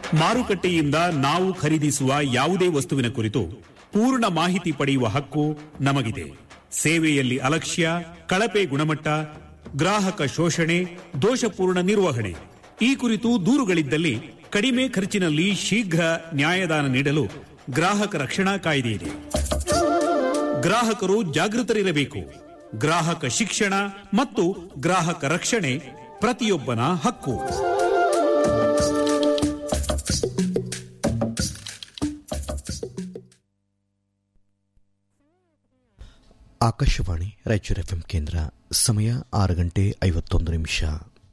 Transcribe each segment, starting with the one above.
ಮಾರುಕಟ್ಟೆಯಿಂದ ನಾವು ಖರೀದಿಸುವ ಯಾವುದೇ ವಸ್ತುವಿನ ಕುರಿತು ಪೂರ್ಣ ಮಾಹಿತಿ ಪಡೆಯುವ ಹಕ್ಕು ನಮಗಿದೆ ಸೇವೆಯಲ್ಲಿ ಅಲಕ್ಷ್ಯ ಕಳಪೆ ಗುಣಮಟ್ಟ ಗ್ರಾಹಕ ಶೋಷಣೆ ದೋಷಪೂರ್ಣ ನಿರ್ವಹಣೆ ಈ ಕುರಿತು ದೂರುಗಳಿದ್ದಲ್ಲಿ ಕಡಿಮೆ ಖರ್ಚಿನಲ್ಲಿ ಶೀಘ್ರ ನ್ಯಾಯದಾನ ನೀಡಲು ಗ್ರಾಹಕ ರಕ್ಷಣಾ ಕಾಯ್ದೆ ಇದೆ ಗ್ರಾಹಕರು ಜಾಗೃತರಿರಬೇಕು ಗ್ರಾಹಕ ಶಿಕ್ಷಣ ಮತ್ತು ಗ್ರಾಹಕ ರಕ್ಷಣೆ ಪ್ರತಿಯೊಬ್ಬನ ಹಕ್ಕು ಆಕಾಶವಾಣಿ ರಾಯಚೂರು ಎಫ್ಎಂ ಕೇಂದ್ರ ಸಮಯ ಆರು ಗಂಟೆ ಐವತ್ತೊಂದು ನಿಮಿಷ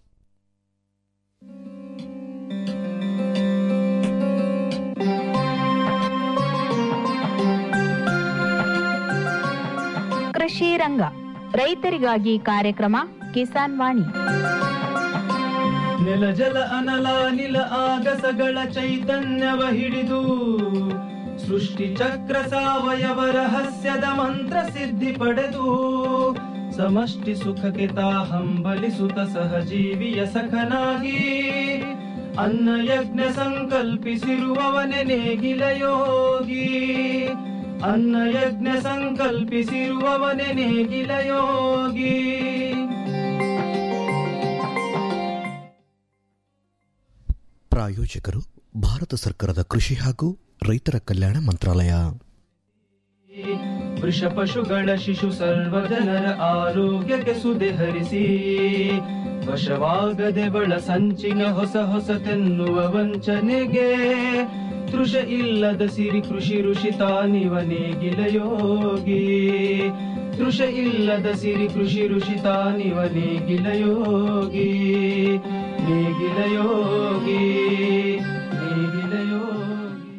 ಕೃಷಿ ರಂಗ ರೈತರಿಗಾಗಿ ಕಾರ್ಯಕ್ರಮ ಕಿಸಾನ್ ವಾಣಿ ನೆಲ ಜಲ ಅನಲ ನಿಲ ಆಗಸಗಳ ಚೈತನ್ಯವ ಹಿಡಿದು ಸೃಷ್ಟಿ ಚಕ್ರ ಸಾವಯವ ರಹಸ್ಯದ ಮಂತ್ರ ಸಿದ್ಧಿ ಪಡೆದು ಸಮಷ್ಟಿ ಸುಖಕ್ಕೆ ತಾ ಹಂಬಲಿಸುತ್ತ ಸಹಜೀವಿಯ ಸಖನಾಗಿ ಅನ್ನ ಯಜ್ಞ ಸಂಕಲ್ಪಿಸಿರುವವನೆ ನೇಗಿಲ ಯೋಗಿ ಅನ್ನ ಯಜ್ಞ ಸಂಕಲ್ಪಿಸಿರುವವನೆ ನೇಗಿಲ ಯೋಗಿ ಪ್ರಾಯೋಜಕರು ಭಾರತ ಸರ್ಕಾರದ ಕೃಷಿ ಹಾಗೂ ರೈತರ ಕಲ್ಯಾಣ ಮಂತ್ರಾಲಯ ವೃಷ ಪಶುಗಳ ಶಿಶು ಸರ್ವ ಜನರ ಆರೋಗ್ಯಕ್ಕೆ ಸುದೆ ಹರಿಸಿ ವಶವಾಗದೆ ಬಳ ಸಂಚಿನ ಹೊಸ ಹೊಸತೆನ್ನುವ ವಂಚನೆಗೆ ತೃಷ ಇಲ್ಲದ ಸಿರಿ ಕೃಷಿ ಋಷಿ ತಾನಿವ ನೇಗಿಲ ಯೋಗಿ ತೃಷ ಇಲ್ಲದ ಸಿರಿ ಕೃಷಿ ಋಷಿ ತಾನಿವ ನೇಗಿಲ ಯೋಗಿ ನೇಗಿಲ ಯೋಗಿ ನೇಗಿಲ ಯೋಗಿ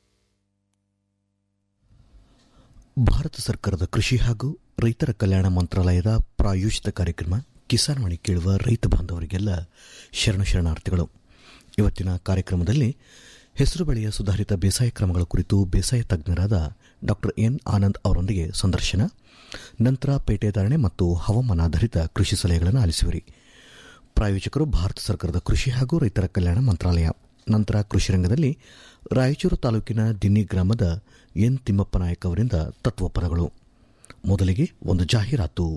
ಭಾರತ ಸರ್ಕಾರದ ಕೃಷಿ ಹಾಗೂ ರೈತರ ಕಲ್ಯಾಣ ಮಂತ್ರಾಲಯದ ಪ್ರಾಯೋಜಿತ ಕಾರ್ಯಕ್ರಮ ಕಿಸಾನ್ ವಾಣಿ ಕೇಳುವ ರೈತ ಬಾಂಧವರಿಗೆಲ್ಲ ಶರಣ ಶರಣಾರ್ಥಿಗಳು ಇವತ್ತಿನ ಕಾರ್ಯಕ್ರಮದಲ್ಲಿ ಹೆಸರು ಬೆಳೆಯ ಸುಧಾರಿತ ಬೇಸಾಯ ಕ್ರಮಗಳ ಕುರಿತು ಬೇಸಾಯ ತಜ್ಞರಾದ ಡಾಕ್ಟರ್ ಎನ್ ಆನಂದ್ ಅವರೊಂದಿಗೆ ಸಂದರ್ಶನ ನಂತರ ಪೇಟೆದಾರಣೆ ಮತ್ತು ಹವಾಮಾನಾಧಾರಿತ ಕೃಷಿ ಸಲಹೆಗಳನ್ನು ಆಲಿಸುವಿರಿ ಪ್ರಾಯೋಜಕರು ಭಾರತ ಸರ್ಕಾರದ ಕೃಷಿ ಹಾಗೂ ರೈತರ ಕಲ್ಯಾಣ ಮಂತ್ರಾಲಯ ನಂತರ ಕೃಷಿ ರಂಗದಲ್ಲಿ ರಾಯಚೂರು ತಾಲೂಕಿನ ದಿನ್ನಿ ಗ್ರಾಮದ ಎನ್ ತಿಮ್ಮಪ್ಪ ನಾಯಕ್ ಅವರಿಂದ ತತ್ವಪದಗಳು ಮೊದಲಿಗೆ ಒಂದು ಜಾಹೀರಾತು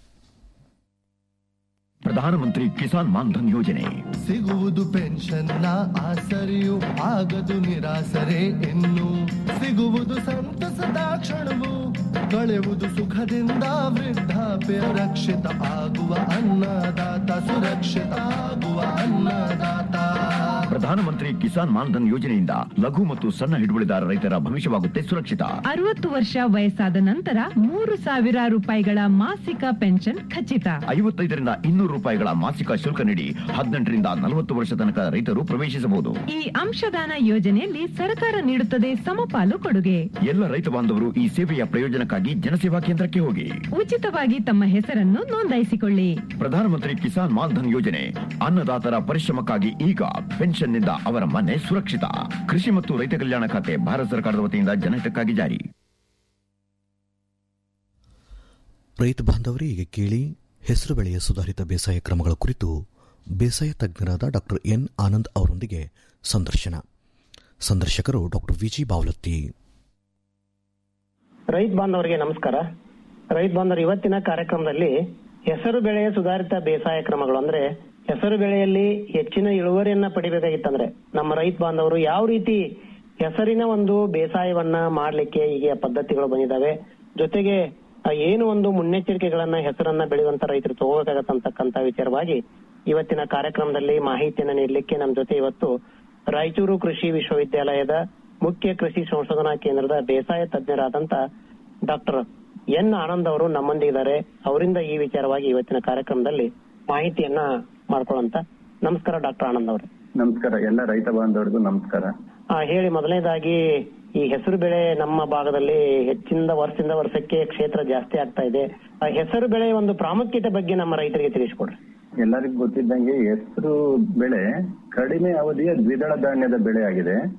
ಪ್ರಧಾನಮಂತ್ರಿ ಕಿಸಾನ್ ಮಾನ್ಧನ್ ಯೋಜನೆ ಸಿಗುವುದು ಪೆನ್ಷನ್ನ ಆಸರೆಯು ಆಗದು ನಿರಾಸರೆ ಇನ್ನು ಸಿಗುವುದು ಸಂತಸದ ಕ್ಷಣವು ಕಳೆಯುವುದು ಸುಖದಿಂದ ವೃದ್ಧಾಪ್ಯ ರಕ್ಷಿತ ಆಗುವ ಅನ್ನದಾತ ಸುರಕ್ಷಿತ ಆಗುವ ಅನ್ನದಾತ ಪ್ರಧಾನಮಂತ್ರಿ ಕಿಸಾನ್ ಮಾನ್ಧನ್ ಯೋಜನೆಯಿಂದ ಲಘು ಮತ್ತು ಸಣ್ಣ ಹಿಡುವಳಿದಾರ ರೈತರ ಭವಿಷ್ಯವಾಗುತ್ತೆ ಸುರಕ್ಷಿತ ಅರವತ್ತು ವರ್ಷ ವಯಸ್ಸಾದ ನಂತರ ಮೂರು ಸಾವಿರ ರೂಪಾಯಿಗಳ ಮಾಸಿಕ ಪೆನ್ಷನ್ ಖಚಿತ ಐವತ್ತೈದರಿಂದ ಇನ್ನೂರು ರೂಪಾಯಿಗಳ ಮಾಸಿಕ ಶುಲ್ಕ ನೀಡಿ ಹದಿನೆಂಟರಿಂದ ನಲವತ್ತು ವರ್ಷ ತನಕ ರೈತರು ಪ್ರವೇಶಿಸಬಹುದು ಈ ಅಂಶದಾನ ಯೋಜನೆಯಲ್ಲಿ ಸರ್ಕಾರ ನೀಡುತ್ತದೆ ಸಮಪಾಲು ಕೊಡುಗೆ ಎಲ್ಲ ರೈತ ಬಾಂಧವರು ಈ ಸೇವೆಯ ಪ್ರಯೋಜನಕ್ಕಾಗಿ ಜನಸೇವಾ ಕೇಂದ್ರಕ್ಕೆ ಹೋಗಿ ಉಚಿತವಾಗಿ ತಮ್ಮ ಹೆಸರನ್ನು ನೋಂದಾಯಿಸಿಕೊಳ್ಳಿ ಪ್ರಧಾನಮಂತ್ರಿ ಕಿಸಾನ್ ಮಾನ್ಧನ್ ಯೋಜನೆ ಅನ್ನದಾತರ ಪರಿಶ್ರಮಕ್ಕಾಗಿ ಈಗ ಪೆನ್ಷನ್ನಿಂದ ಅವರ ಮನೆ ಸುರಕ್ಷಿತ ಕೃಷಿ ಮತ್ತು ರೈತ ಕಲ್ಯಾಣ ಖಾತೆ ಭಾರತ ಸರ್ಕಾರದ ವತಿಯಿಂದ ಜನಹಿತಕ್ಕಾಗಿ ಜಾರಿ ರೈತ ಬಾಂಧವರೇ ಈಗ ಕೇಳಿ ಹೆಸರು ಬೆಳೆಯ ಸುಧಾರಿತ ಬೇಸಾಯ ಕ್ರಮಗಳ ಕುರಿತು ಬೇಸಾಯ ತಜ್ಞರಾದ ಡಾಕ್ಟರ್ ಎನ್ ಆನಂದ್ ಅವರೊಂದಿಗೆ ಸಂದರ್ಶನ ಸಂದರ್ಶಕರು ಡಾಕ್ಟರ್ ವಿಜಿ ಬಾವಲತ್ತಿ ರೈತ ಬಾಂಧವರಿಗೆ ನಮಸ್ಕಾರ ರೈತ ಬಾಂಧವರು ಇವತ್ತಿನ ಕಾರ್ಯಕ್ರಮದಲ್ಲಿ ಹೆಸರು ಬೆಳೆಯ ಸುಧಾರಿತ ಬೇಸಾಯ ಕ್ರಮಗಳು ಅಂದ್ರೆ ಹೆಸರು ಬೆಳೆಯಲ್ಲಿ ಹೆಚ್ಚಿನ ಇಳುವರಿಯನ್ನ ಪಡಿಬೇಕಾಗಿತ್ತಂದ್ರೆ ನಮ್ಮ ರೈತ ಬಾಂಧವರು ಯಾವ ರೀತಿ ಹೆಸರಿನ ಒಂದು ಬೇಸಾಯವನ್ನ ಮಾಡ್ಲಿಕ್ಕೆ ಈಗ ಪದ್ಧತಿಗಳು ಬಂದಿದ್ದಾವೆ ಜೊತೆಗೆ ಆ, ಏನು ಒಂದು ಮುನ್ನೆಚ್ಚರಿಕೆಗಳನ್ನ ಹೆಸರನ್ನ ಬೆಳೆಯುವಂತ ರೈತರು ತಗೋಬೇಕಾಗತ್ತಂತಕ್ಕಂತ ವಿಚಾರವಾಗಿ ಇವತ್ತಿನ ಕಾರ್ಯಕ್ರಮದಲ್ಲಿ ಮಾಹಿತಿಯನ್ನ ನೀಡಲಿಕ್ಕೆ ನಮ್ಮ ಜೊತೆ ಇವತ್ತು ರಾಯಚೂರು ಕೃಷಿ ವಿಶ್ವವಿದ್ಯಾಲಯದ ಮುಖ್ಯ ಕೃಷಿ ಸಂಶೋಧನಾ ಕೇಂದ್ರದ ಬೇಸಾಯ ತಜ್ಞರಾದಂತ ಡಾಕ್ಟರ್ ಎನ್ ಆನಂದ್ ಅವರು ನಮ್ಮೊಂದಿಗಿದ್ದಾರೆ ಅವರಿಂದ ಈ ವಿಚಾರವಾಗಿ ಇವತ್ತಿನ ಕಾರ್ಯಕ್ರಮದಲ್ಲಿ ಮಾಹಿತಿಯನ್ನ ಮಾಡ್ಕೊಳ್ಳಂತ ನಮಸ್ಕಾರ ಡಾಕ್ಟರ್ ಆನಂದ್ ಅವರೇ ನಮಸ್ಕಾರ ಎಲ್ಲ ರೈತ ಬಾಂಧವರಿಗೂ ನಮಸ್ಕಾರ ಆ, ಹೇಳಿ ಮೊದಲನೇದಾಗಿ ಈ ಹೆಸರು ಬೆಳೆ ನಮ್ಮ ಭಾಗದಲ್ಲಿ ಹೆಚ್ಚಿನ ವರ್ಷದಿಂದ ವರ್ಷಕ್ಕೆ ಕ್ಷೇತ್ರ ಜಾಸ್ತಿ ಆಗ್ತಾ ಇದೆ ಆ ಹೆಸರು ಬೆಳೆ ಒಂದು ಪ್ರಾಮುಖ್ಯತೆ ಬಗ್ಗೆ ನಮ್ಮ ರೈತರಿಗೆ ತಿಳಿಸ್ಕೊಡ್ರಿ ಎಲ್ಲರಿಗೂ ಗೊತ್ತಿದ್ದಂಗೆ ಹೆಸರು ಬೆಳೆ ಕಡಿಮೆ ಅವಧಿಯ ದ್ವಿದಳ ಧಾನ್ಯದ ಬೆಳೆ ಆಗಿದೆ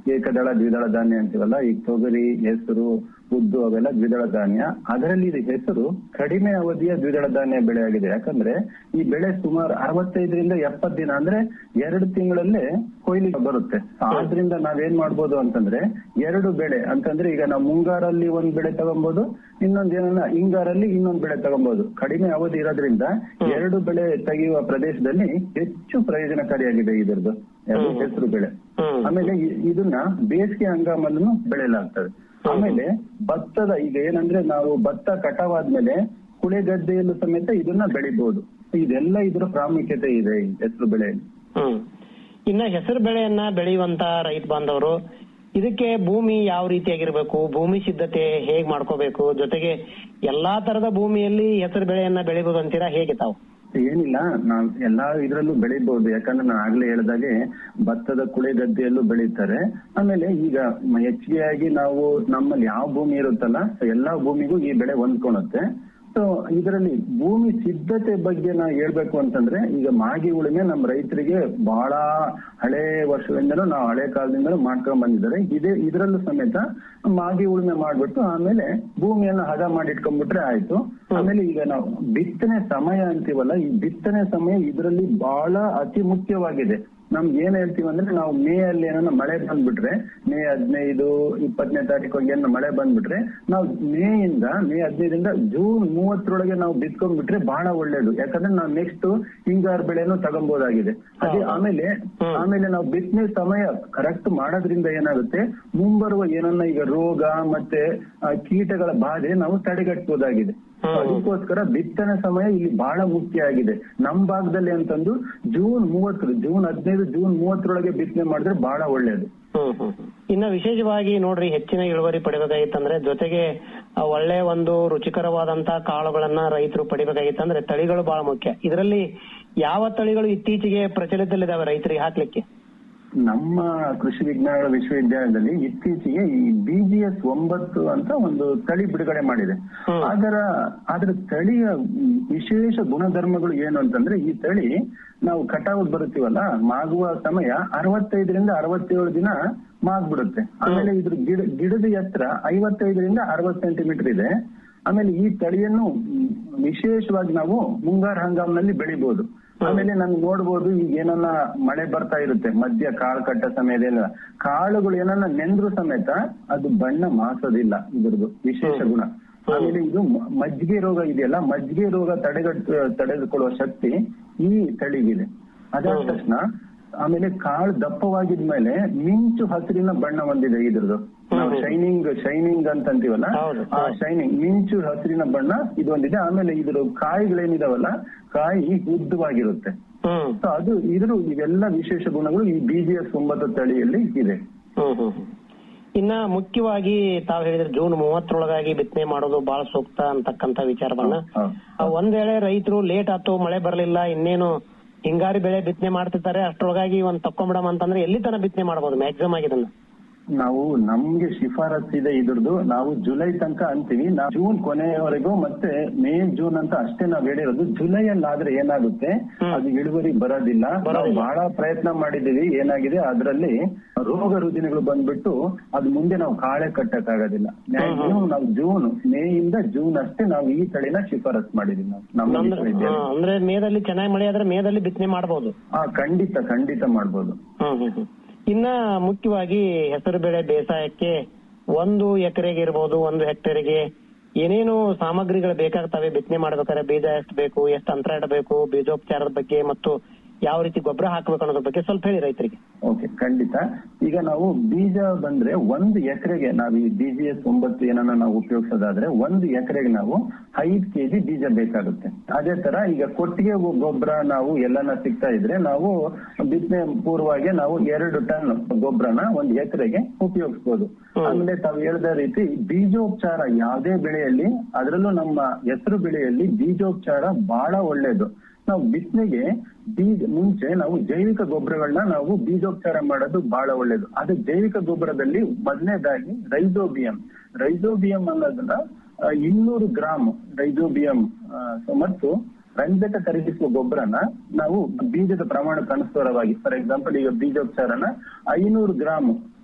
ಏಕದಳ ದ್ವಿದಳ ಧಾನ್ಯ ಅಂತೀವಲ್ಲ ಈಗ ತೊಗರಿ ಹೆಸರು ಉದ್ದು ಅವೆಲ್ಲ ದ್ವಿದಳ ಧಾನ್ಯ ಅದರಲ್ಲಿ ಇದು ಹೆಸರು ಕಡಿಮೆ ಅವಧಿಯ ದ್ವಿದಳ ಧಾನ್ಯ ಬೆಳೆ ಆಗಿದೆ ಯಾಕಂದ್ರೆ ಈ ಬೆಳೆ ಸುಮಾರು ಅರವತ್ತೈದರಿಂದ ಎಪ್ಪತ್ತು ದಿನ ಅಂದ್ರೆ ಎರಡು ತಿಂಗಳಲ್ಲೇ ಕೊಯ್ಲಿಗೆ ಬರುತ್ತೆ ಆದ್ರಿಂದ ನಾವೇನ್ ಮಾಡ್ಬೋದು ಅಂತಂದ್ರೆ ಎರಡು ಬೆಳೆ ಅಂತಂದ್ರೆ ಈಗ ನಾವು ಮುಂಗಾರಲ್ಲಿ ಒಂದ್ ಬೆಳೆ ತಗೊಬಹುದು ಇನ್ನೊಂದ್ ಏನನ್ನ ಹಿಂಗಾರಲ್ಲಿ ಇನ್ನೊಂದ್ ಬೆಳೆ ತಗೊಬಹುದು ಕಡಿಮೆ ಅವಧಿ ಇರೋದ್ರಿಂದ ಎರಡು ಬೆಳೆ ತೆಗೆಯುವ ಪ್ರದೇಶದಲ್ಲಿ ಹೆಚ್ಚು ಪ್ರಯೋಜನಕಾರಿಯಾಗಿದೆ ಇದರದ್ದು ಯಾವುದು ಹೆಸರು ಬೆಳೆ ಆಮೇಲೆ ಇ- ಇದನ್ನ ಬೇಸಿಗೆ ಹಂಗಾಮಲ್ಲೂ ಬೆಳೆಯಲಾಗ್ತದೆ ಆಮೇಲೆ ಭತ್ತದ ಈಗ ಏನಂದ್ರೆ ನಾವು ಭತ್ತ ಕಟಾವಾದ್ಮೇಲೆ ಕುಳೆ ಗದ್ದೆಯಲ್ಲೂ ಸಮೇತ ಇದನ್ನ ಬೆಳಿಬಹುದು ಇದೆಲ್ಲ ಇದರ ಪ್ರಾಮುಖ್ಯತೆ ಇದೆ ಈ ಹೆಸರು ಬೆಳೆಯಲ್ಲಿ ಹ್ಮ್ ಇನ್ನ ಹೆಸರು ಬೆಳೆಯನ್ನ ಬೆಳೆಯುವಂತ ರೈತ ಬಾಂಧವರು ಇದಕ್ಕೆ ಭೂಮಿ ಯಾವ ರೀತಿಯಾಗಿರ್ಬೇಕು ಭೂಮಿ ಸಿದ್ಧತೆ ಹೇಗ್ ಮಾಡ್ಕೋಬೇಕು ಜೊತೆಗೆ ಎಲ್ಲಾ ತರದ ಭೂಮಿಯಲ್ಲಿ ಹೆಸರು ಬೆಳೆಯನ್ನ ಬೆಳಿಬಹುದು ಅಂತೀರಾ ಹೇಗೆ ತಾವು ಏನಿಲ್ಲ ನಾವ್ ಎಲ್ಲಾ ಇದ್ರಲ್ಲೂ ಬೆಳಿಬಹುದು ಯಾಕಂದ್ರೆ ನಾನು ಆಗ್ಲೇ ಹೇಳ್ದಾಗೆ ಭತ್ತದ ಕುಳೆ ಗದ್ದೆಯಲ್ಲೂ ಬೆಳೀತಾರೆ ಆಮೇಲೆ ಈಗ ಮ- ಹೆಚ್ಚಿಗೆಯಾಗಿ ನಾವು ನಮ್ಮಲ್ಲಿ ಯಾವ ಭೂಮಿ ಇರುತ್ತಲ್ಲ so ಎಲ್ಲಾ ಭೂಮಿಗೂ ಈ ಬೆಳೆ ಹೊಂದ್ಕೊಳುತ್ತೆ ಸೊ ಇದರಲ್ಲಿ ಭೂಮಿ ಸಿದ್ಧತೆ ಬಗ್ಗೆ ನಾ ಹೇಳ್ಬೇಕು ಅಂತಂದ್ರೆ ಈಗ ಮಾಗಿ ಉಳುಮೆ ನಮ್ಮ ರೈತರಿಗೆ ಬಹಳ ಹಳೆ ವರ್ಷದಿಂದಲೂ ನಾವು ಹಳೆ ಕಾಲದಿಂದಲೂ ಮಾಡ್ಕೊಂಡ್ ಬಂದಿದ್ದಾರೆ ಇದೇ ಇದರಲ್ಲೂ ಸಮೇತ ಮಾಗಿ ಉಳುಮೆ ಮಾಡ್ಬಿಟ್ಟು ಆಮೇಲೆ ಭೂಮಿಯನ್ನ ಹದ ಮಾಡಿಟ್ಕೊಂಡ್ಬಿಟ್ರೆ ಆಯ್ತು ಆಮೇಲೆ ಈಗ ನಾವು ಬಿತ್ತನೆ ಸಮಯ ಅಂತೀವಲ್ಲ ಈ ಬಿತ್ತನೆ ಸಮಯ ಇದರಲ್ಲಿ ಬಹಳ ಅತಿ ಮುಖ್ಯವಾಗಿದೆ ನಮ್ಗೆ ಏನ್ ಹೇಳ್ತೀವಿ ಅಂದ್ರೆ ನಾವು ಮೇ ಅಲ್ಲಿ ಏನಾರ ಮಳೆ ಬಂದ್ಬಿಟ್ರೆ ಮೇ ಹದಿನೈದು ಇಪ್ಪತ್ತನೇ ತಾರೀಕು ಏನೋ ಮಳೆ ಬಂದ್ಬಿಟ್ರೆ ನಾವು ಮೇ ಇಂದ ಮೇ ಹದಿನೈದರಿಂದ ಜೂನ್ ಮೂವತ್ತರೊಳಗೆ ನಾವು ಬಿತ್ಕೊಂಡ್ಬಿಟ್ರೆ ಬಹಳ ಒಳ್ಳೇದು ಯಾಕಂದ್ರೆ ನಾವು ನೆಕ್ಸ್ಟ್ ಹಿಂಗಾರು ಬೆಳೆನೂ ತಗೊಬಹುದಾಗಿದೆ ಅದೇ ಆಮೇಲೆ ಆಮೇಲೆ ನಾವು ಬಿತ್ತನೆ ಸಮಯ ಕರೆಕ್ಟ್ ಮಾಡೋದ್ರಿಂದ ಏನಾಗುತ್ತೆ ಮುಂಬರುವ ಏನನ್ನ ಈಗ ರೋಗ ಮತ್ತೆ ಆ, ಕೀಟಗಳ ಬಾಧೆ ನಾವು ತಡೆಗಟ್ಟಬಹುದಾಗಿದೆ ಅದಕ್ಕೋಸ್ಕರ ಬಿತ್ತನೆ ಸಮಯ ಇಲ್ಲಿ ಬಹಳ ಮುಖ್ಯ ಆಗಿದೆ ನಮ್ ಭಾಗದಲ್ಲಿ ಅಂತಂದು ಜೂನ್ ಮೂವತ್ತರ ಜೂನ್ ಹದಿನೈದು ಜೂನ್ ಮೂವತ್ತರೊಳಗೆ ಬಿತ್ತನೆ ಮಾಡಿದ್ರೆ ಬಹಳ ಒಳ್ಳೇದು ಹ್ಮ್ ಹ್ಮ್ ಹ್ಮ್. ಇನ್ನ ವಿಶೇಷವಾಗಿ ನೋಡ್ರಿ ಹೆಚ್ಚಿನ ಇಳುವರಿ ಪಡಿಬೇಕಾಗಿತ್ತಂದ್ರೆ ಜೊತೆಗೆ ಆ, ಒಳ್ಳೆ ಒಂದು ರುಚಿಕರವಾದಂತ ಕಾಳುಗಳನ್ನ ರೈತರು ಪಡಿಬೇಕಾಗಿತ್ತಂದ್ರೆ ತಳಿಗಳು ಬಹಳ ಮುಖ್ಯ ಇದರಲ್ಲಿ ಯಾವ ತಳಿಗಳು ಇತ್ತೀಚೆಗೆ ಪ್ರಚಲಿತದಲ್ಲಿದ್ದಾವೆ ರೈತರಿಗೆ ಹಾಕ್ಲಿಕ್ಕೆ ನಮ್ಮ ಕೃಷಿ ವಿಜ್ಞಾನಗಳ ವಿಶ್ವವಿದ್ಯಾಲಯದಲ್ಲಿ ಇತ್ತೀಚೆಗೆ ಈ ಬಿಜಿಎಸ್ ಒಂಬತ್ತು ಅಂತ ಒಂದು ತಳಿ ಬಿಡುಗಡೆ ಮಾಡಿದೆ ಅದರ ಅದರ ತಳಿಯ ಮ್, ವಿಶೇಷ ಗುಣಧರ್ಮಗಳು ಏನು ಅಂತಂದ್ರೆ ಈ ತಳಿ ನಾವು ಕಟಾವು ಬರುತ್ತೀವಲ್ಲ ಮಾಗುವ ಸಮಯ ಅರವತ್ತೈದರಿಂದ ಅರವತ್ತೇಳು ದಿನ ಮಾಗ್ಬಿಡುತ್ತೆ ಆಮೇಲೆ ಇದ್ರ ಗಿಡ ಗಿಡದ ಎತ್ತರ ಐವತ್ತೈದರಿಂದ ಅರವತ್ತು ಸೆಂಟಿಮೀಟರ್ ಇದೆ ಆಮೇಲೆ ಈ ತಳಿಯನ್ನು ಮ್, ವಿಶೇಷವಾಗಿ ನಾವು ಮುಂಗಾರು ಹಂಗಾಮಿನಲ್ಲಿ ಬೆಳಿಬಹುದು ಆಮೇಲೆ ನಾನು ನೋಡ್ಬೋದು ಈಗ ಏನನ್ನ ಮಳೆ ಬರ್ತಾ ಇರುತ್ತೆ ಮಧ್ಯ ಕಾಳು ಕಟ್ಟ ಸಮಯದಲ್ಲಿ ಕಾಳುಗಳು ಏನನ್ನ ನೆಂದ್ರು ಸಮೇತ ಅದು ಬಣ್ಣ ಮಾಸೋದಿಲ್ಲ ಇದ್ರದ್ದು ವಿಶೇಷ ಗುಣ ಆಮೇಲೆ ಇದು ಮ- ಮಜ್ಜಿಗೆ ರೋಗ ಇದೆಯಲ್ಲ ಮಜ್ಜಿಗೆ ರೋಗ ತಡೆಗಟ್ಟು ತಡೆದುಕೊಳ್ಳುವ ಶಕ್ತಿ ಈ ತಳಿಗಿದೆ ಅದಾದ ತಕ್ಷಣ ಆಮೇಲೆ ಕಾಳು ದಪ್ಪವಾಗಿದ್ಮೇಲೆ ಮಿಂಚು ಹಸಿರಿನ ಬಣ್ಣ ಹೊಂದಿದೆ ಇದ್ರದ್ದು ನಾವು ಶೈನಿಂಗ್ ಶೈನಿಂಗ್ ಅಂತ ಅಂತೀವಲ್ಲ ಆ ಶೈನಿಂಗ್ ಮಿಂಚು ಹಸಿರಿನ ಬಣ್ಣ ಇದು ಒಂದಿದೆ ಆಮೇಲೆ ಇದ್ರ ಕಾಯಿಗಳೇನಿದಾವಲ್ಲ ಕಾಯಿ ಉದ್ದವಾಗಿರುತ್ತೆ ಸೊ ಅದು ಇದ್ರ ಇವೆಲ್ಲ ವಿಶೇಷ ಗುಣಗಳು ಈ ಬಿಜಿಎಸ್ ಒಂಬತ್ತು ತಳಿಯಲ್ಲಿ ಇದೆ ಹ್ಮ್ ಹ್ಮ್ ಹ್ಮ್. ಇನ್ನ ಮುಖ್ಯವಾಗಿ ತಾವು ಹೇಳಿದ್ರೆ ಜೂನ್ ಮೂವತ್ತರೊಳಗಾಗಿ ಬಿತ್ತನೆ ಮಾಡೋದು ಬಹಳ ಸೂಕ್ತ ಅಂತಕ್ಕಂತ ವಿಚಾರವನ್ನ ಆ, ಒಂದ್ ವೇಳೆ ರೈತರು ಲೇಟ್ ಆಯ್ತು ಮಳೆ ಬರಲಿಲ್ಲ ಇನ್ನೇನು ಹಿಂಗಾರಿ ಬೆಳೆ ಬಿತ್ತನೆ ಮಾಡ್ತಿರ್ತಾರೆ ಅಷ್ಟ್ರೊಳಗಾಗಿ ಒಂದ್ ತಕ್ಕೊಂಬಿಡಮ್ ಅಂತಂದ್ರೆ ಎಲ್ಲಿ ತನ ಬಿತ್ತನೆ ಮಾಡಬಹುದು ಮ್ಯಾಕ್ಸಿಮಮ್ ಆಗಿ ಇದನ್ನ ನಾವು ನಮ್ಗೆ ಶಿಫಾರಸ್ ಇದೆ ಇದ್ರದ್ದು ನಾವು ಜುಲೈ ತನಕ ಅಂತೀವಿ ನಾವು ಜೂನ್ ಕೊನೆಯವರೆಗೂ ಮತ್ತೆ ಮೇ ಜೂನ್ ಅಂತ ಅಷ್ಟೇ ನಾವ್ ಹೇಳಿರೋದು ಜುಲೈ ಅಲ್ಲಿ ಆದ್ರೆ ಏನಾಗುತ್ತೆ ಅದು ಇಳುವರಿ ಬರೋದಿಲ್ಲ ನಾವು ಬಹಳ ಪ್ರಯತ್ನ ಮಾಡಿದೀವಿ ಏನಾಗಿದೆ ಅದರಲ್ಲಿ ರೋಗ ರುಜಿನಗಳು ಬಂದ್ಬಿಟ್ಟು ಅದು ಮುಂದೆ ನಾವು ಕಾಳೆ ಕಟ್ಟಕ್ಕಾಗೋದಿಲ್ಲ ಮ್ಯಾಕ್ಸಿಮಮ್ ನಾವು ಜೂನ್ ಮೇ ಇಂದ ಜೂನ್ ಅಷ್ಟೇ ನಾವು ಈ ತಳಿನ ಶಿಫಾರಸ್ ಮಾಡಿದೀವಿ ನಾವು ನಮ್ಮ ಅಂದ್ರೆ ವಿಶ್ವವಿದ್ಯಾಲಯ ಹಾ, ಅಂದ್ರೆ ಮೇದಲ್ಲಿ ಚೆನ್ನಾಗಿ ಮಳೆ ಆದ್ರೆ ಮೇದಲ್ಲಿ ಬಿತ್ತನೆ ಮಾಡಬಹುದು ಹಾ ಖಂಡಿತ ಖಂಡಿತ ಮಾಡ್ಬೋದು ಹ್ಮ್ ಹ್ಮ್ ಹ್ಮ್. ಇನ್ನ ಮುಖ್ಯವಾಗಿ ಹೆಸರು ಬೆಳೆ ಬೇಸಾಯಕ್ಕೆ ಒಂದು ಎಕರೆಗೆ ಇರ್ಬೋದು ಒಂದು ಹೆಕ್ಟೇರಿಗೆ ಏನೇನು ಸಾಮಗ್ರಿಗಳು ಬೇಕಾಗ್ತವೆ ಬಿತ್ತನೆ ಮಾಡ್ಬೇಕಾದ್ರೆ ಬೀಜ ಎಷ್ಟು ಬೇಕು ಎಷ್ಟು ಅಂತರ ಇಡಬೇಕು ಬೀಜೋಪಚಾರದ ಬಗ್ಗೆ ಮತ್ತು ಯಾವ ರೀತಿ ಗೊಬ್ಬರ ಹಾಕ್ಬೇಕು ಅನ್ನೋದ್ರ ಬಗ್ಗೆ ಸ್ವಲ್ಪ ಹೇಳಿ ರೈತರಿಗೆ ಓಕೆ ಖಂಡಿತ ಈಗ ನಾವು ಬೀಜ ಬಂದ್ರೆ ಒಂದು ಎಕರೆಗೆ ನಾವು ಈ ಬಿಜಿಎಸ್ ಒಂಬತ್ತು ಏನನ್ನ ನಾವು ಉಪಯೋಗಿಸೋದಾದ್ರೆ ಒಂದು ಎಕರೆಗೆ ನಾವು ಐದು ಕೆಜಿ ಬೀಜ ಬೇಕಾಗುತ್ತೆ ಅದೇ ತರ ಈಗ ಕೊಟ್ಟಿಗೆ ಗೊ- ಗೊಬ್ಬರ ನಾವು ಎಲ್ಲನ ಸಿಗ್ತಾ ಇದ್ರೆ ನಾವು ಬಿತ್ತನೆ ಪೂರ್ವವಾಗಿ ನಾವು ಎರಡು ಟನ್ ಗೊಬ್ಬರನ ಒಂದು ಎಕರೆಗೆ ಉಪಯೋಗಿಸಬಹುದು ಆಮೇಲೆ ತಾವು ಹೇಳಿದ ರೀತಿ ಬೀಜೋಪಚಾರ ಯಾವುದೇ ಬೆಳೆಯಲ್ಲಿ ಅದರಲ್ಲೂ ನಮ್ಮ ಹೆಸರು ಬೆಳೆಯಲ್ಲಿ ಬೀಜೋಪಚಾರ ಬಹಳ ಒಳ್ಳೇದು ನಾವು ಬಿತ್ತನೆಗೆ ಬೀಜ ಮುಂಚೆ ನಾವು ಜೈವಿಕ ಗೊಬ್ಬರಗಳನ್ನ ನಾವು ಬೀಜೋಪಚಾರ ಮಾಡೋದು ಬಹಳ ಒಳ್ಳೇದು ಅದು ಜೈವಿಕ ಗೊಬ್ಬರದಲ್ಲಿ ಮೊದಲನೇದಾಗಿ ರೈಸೋಬಿಯಂ ರೈಸೋಬಿಯಂ ಅನ್ನೋದನ್ನ ಆ, ಇನ್ನೂರು ಗ್ರಾಮ್ ರೈಸೋಬಿಯಂ ಆ, ಸೊ ಮತ್ತು ರಂಜಕ ಕರಗಿಸುವ ಗೊಬ್ಬರನ ನಾವು ಬೀಜದ ಪ್ರಮಾಣಕ್ಕೆ ಅನುಸಾರವಾಗಿ ಫಾರ್ ಎಕ್ಸಾಂಪಲ್ ಈಗ ಬೀಜೋಪಚಾರನ ಐನೂರು ಗ್ರಾಮ್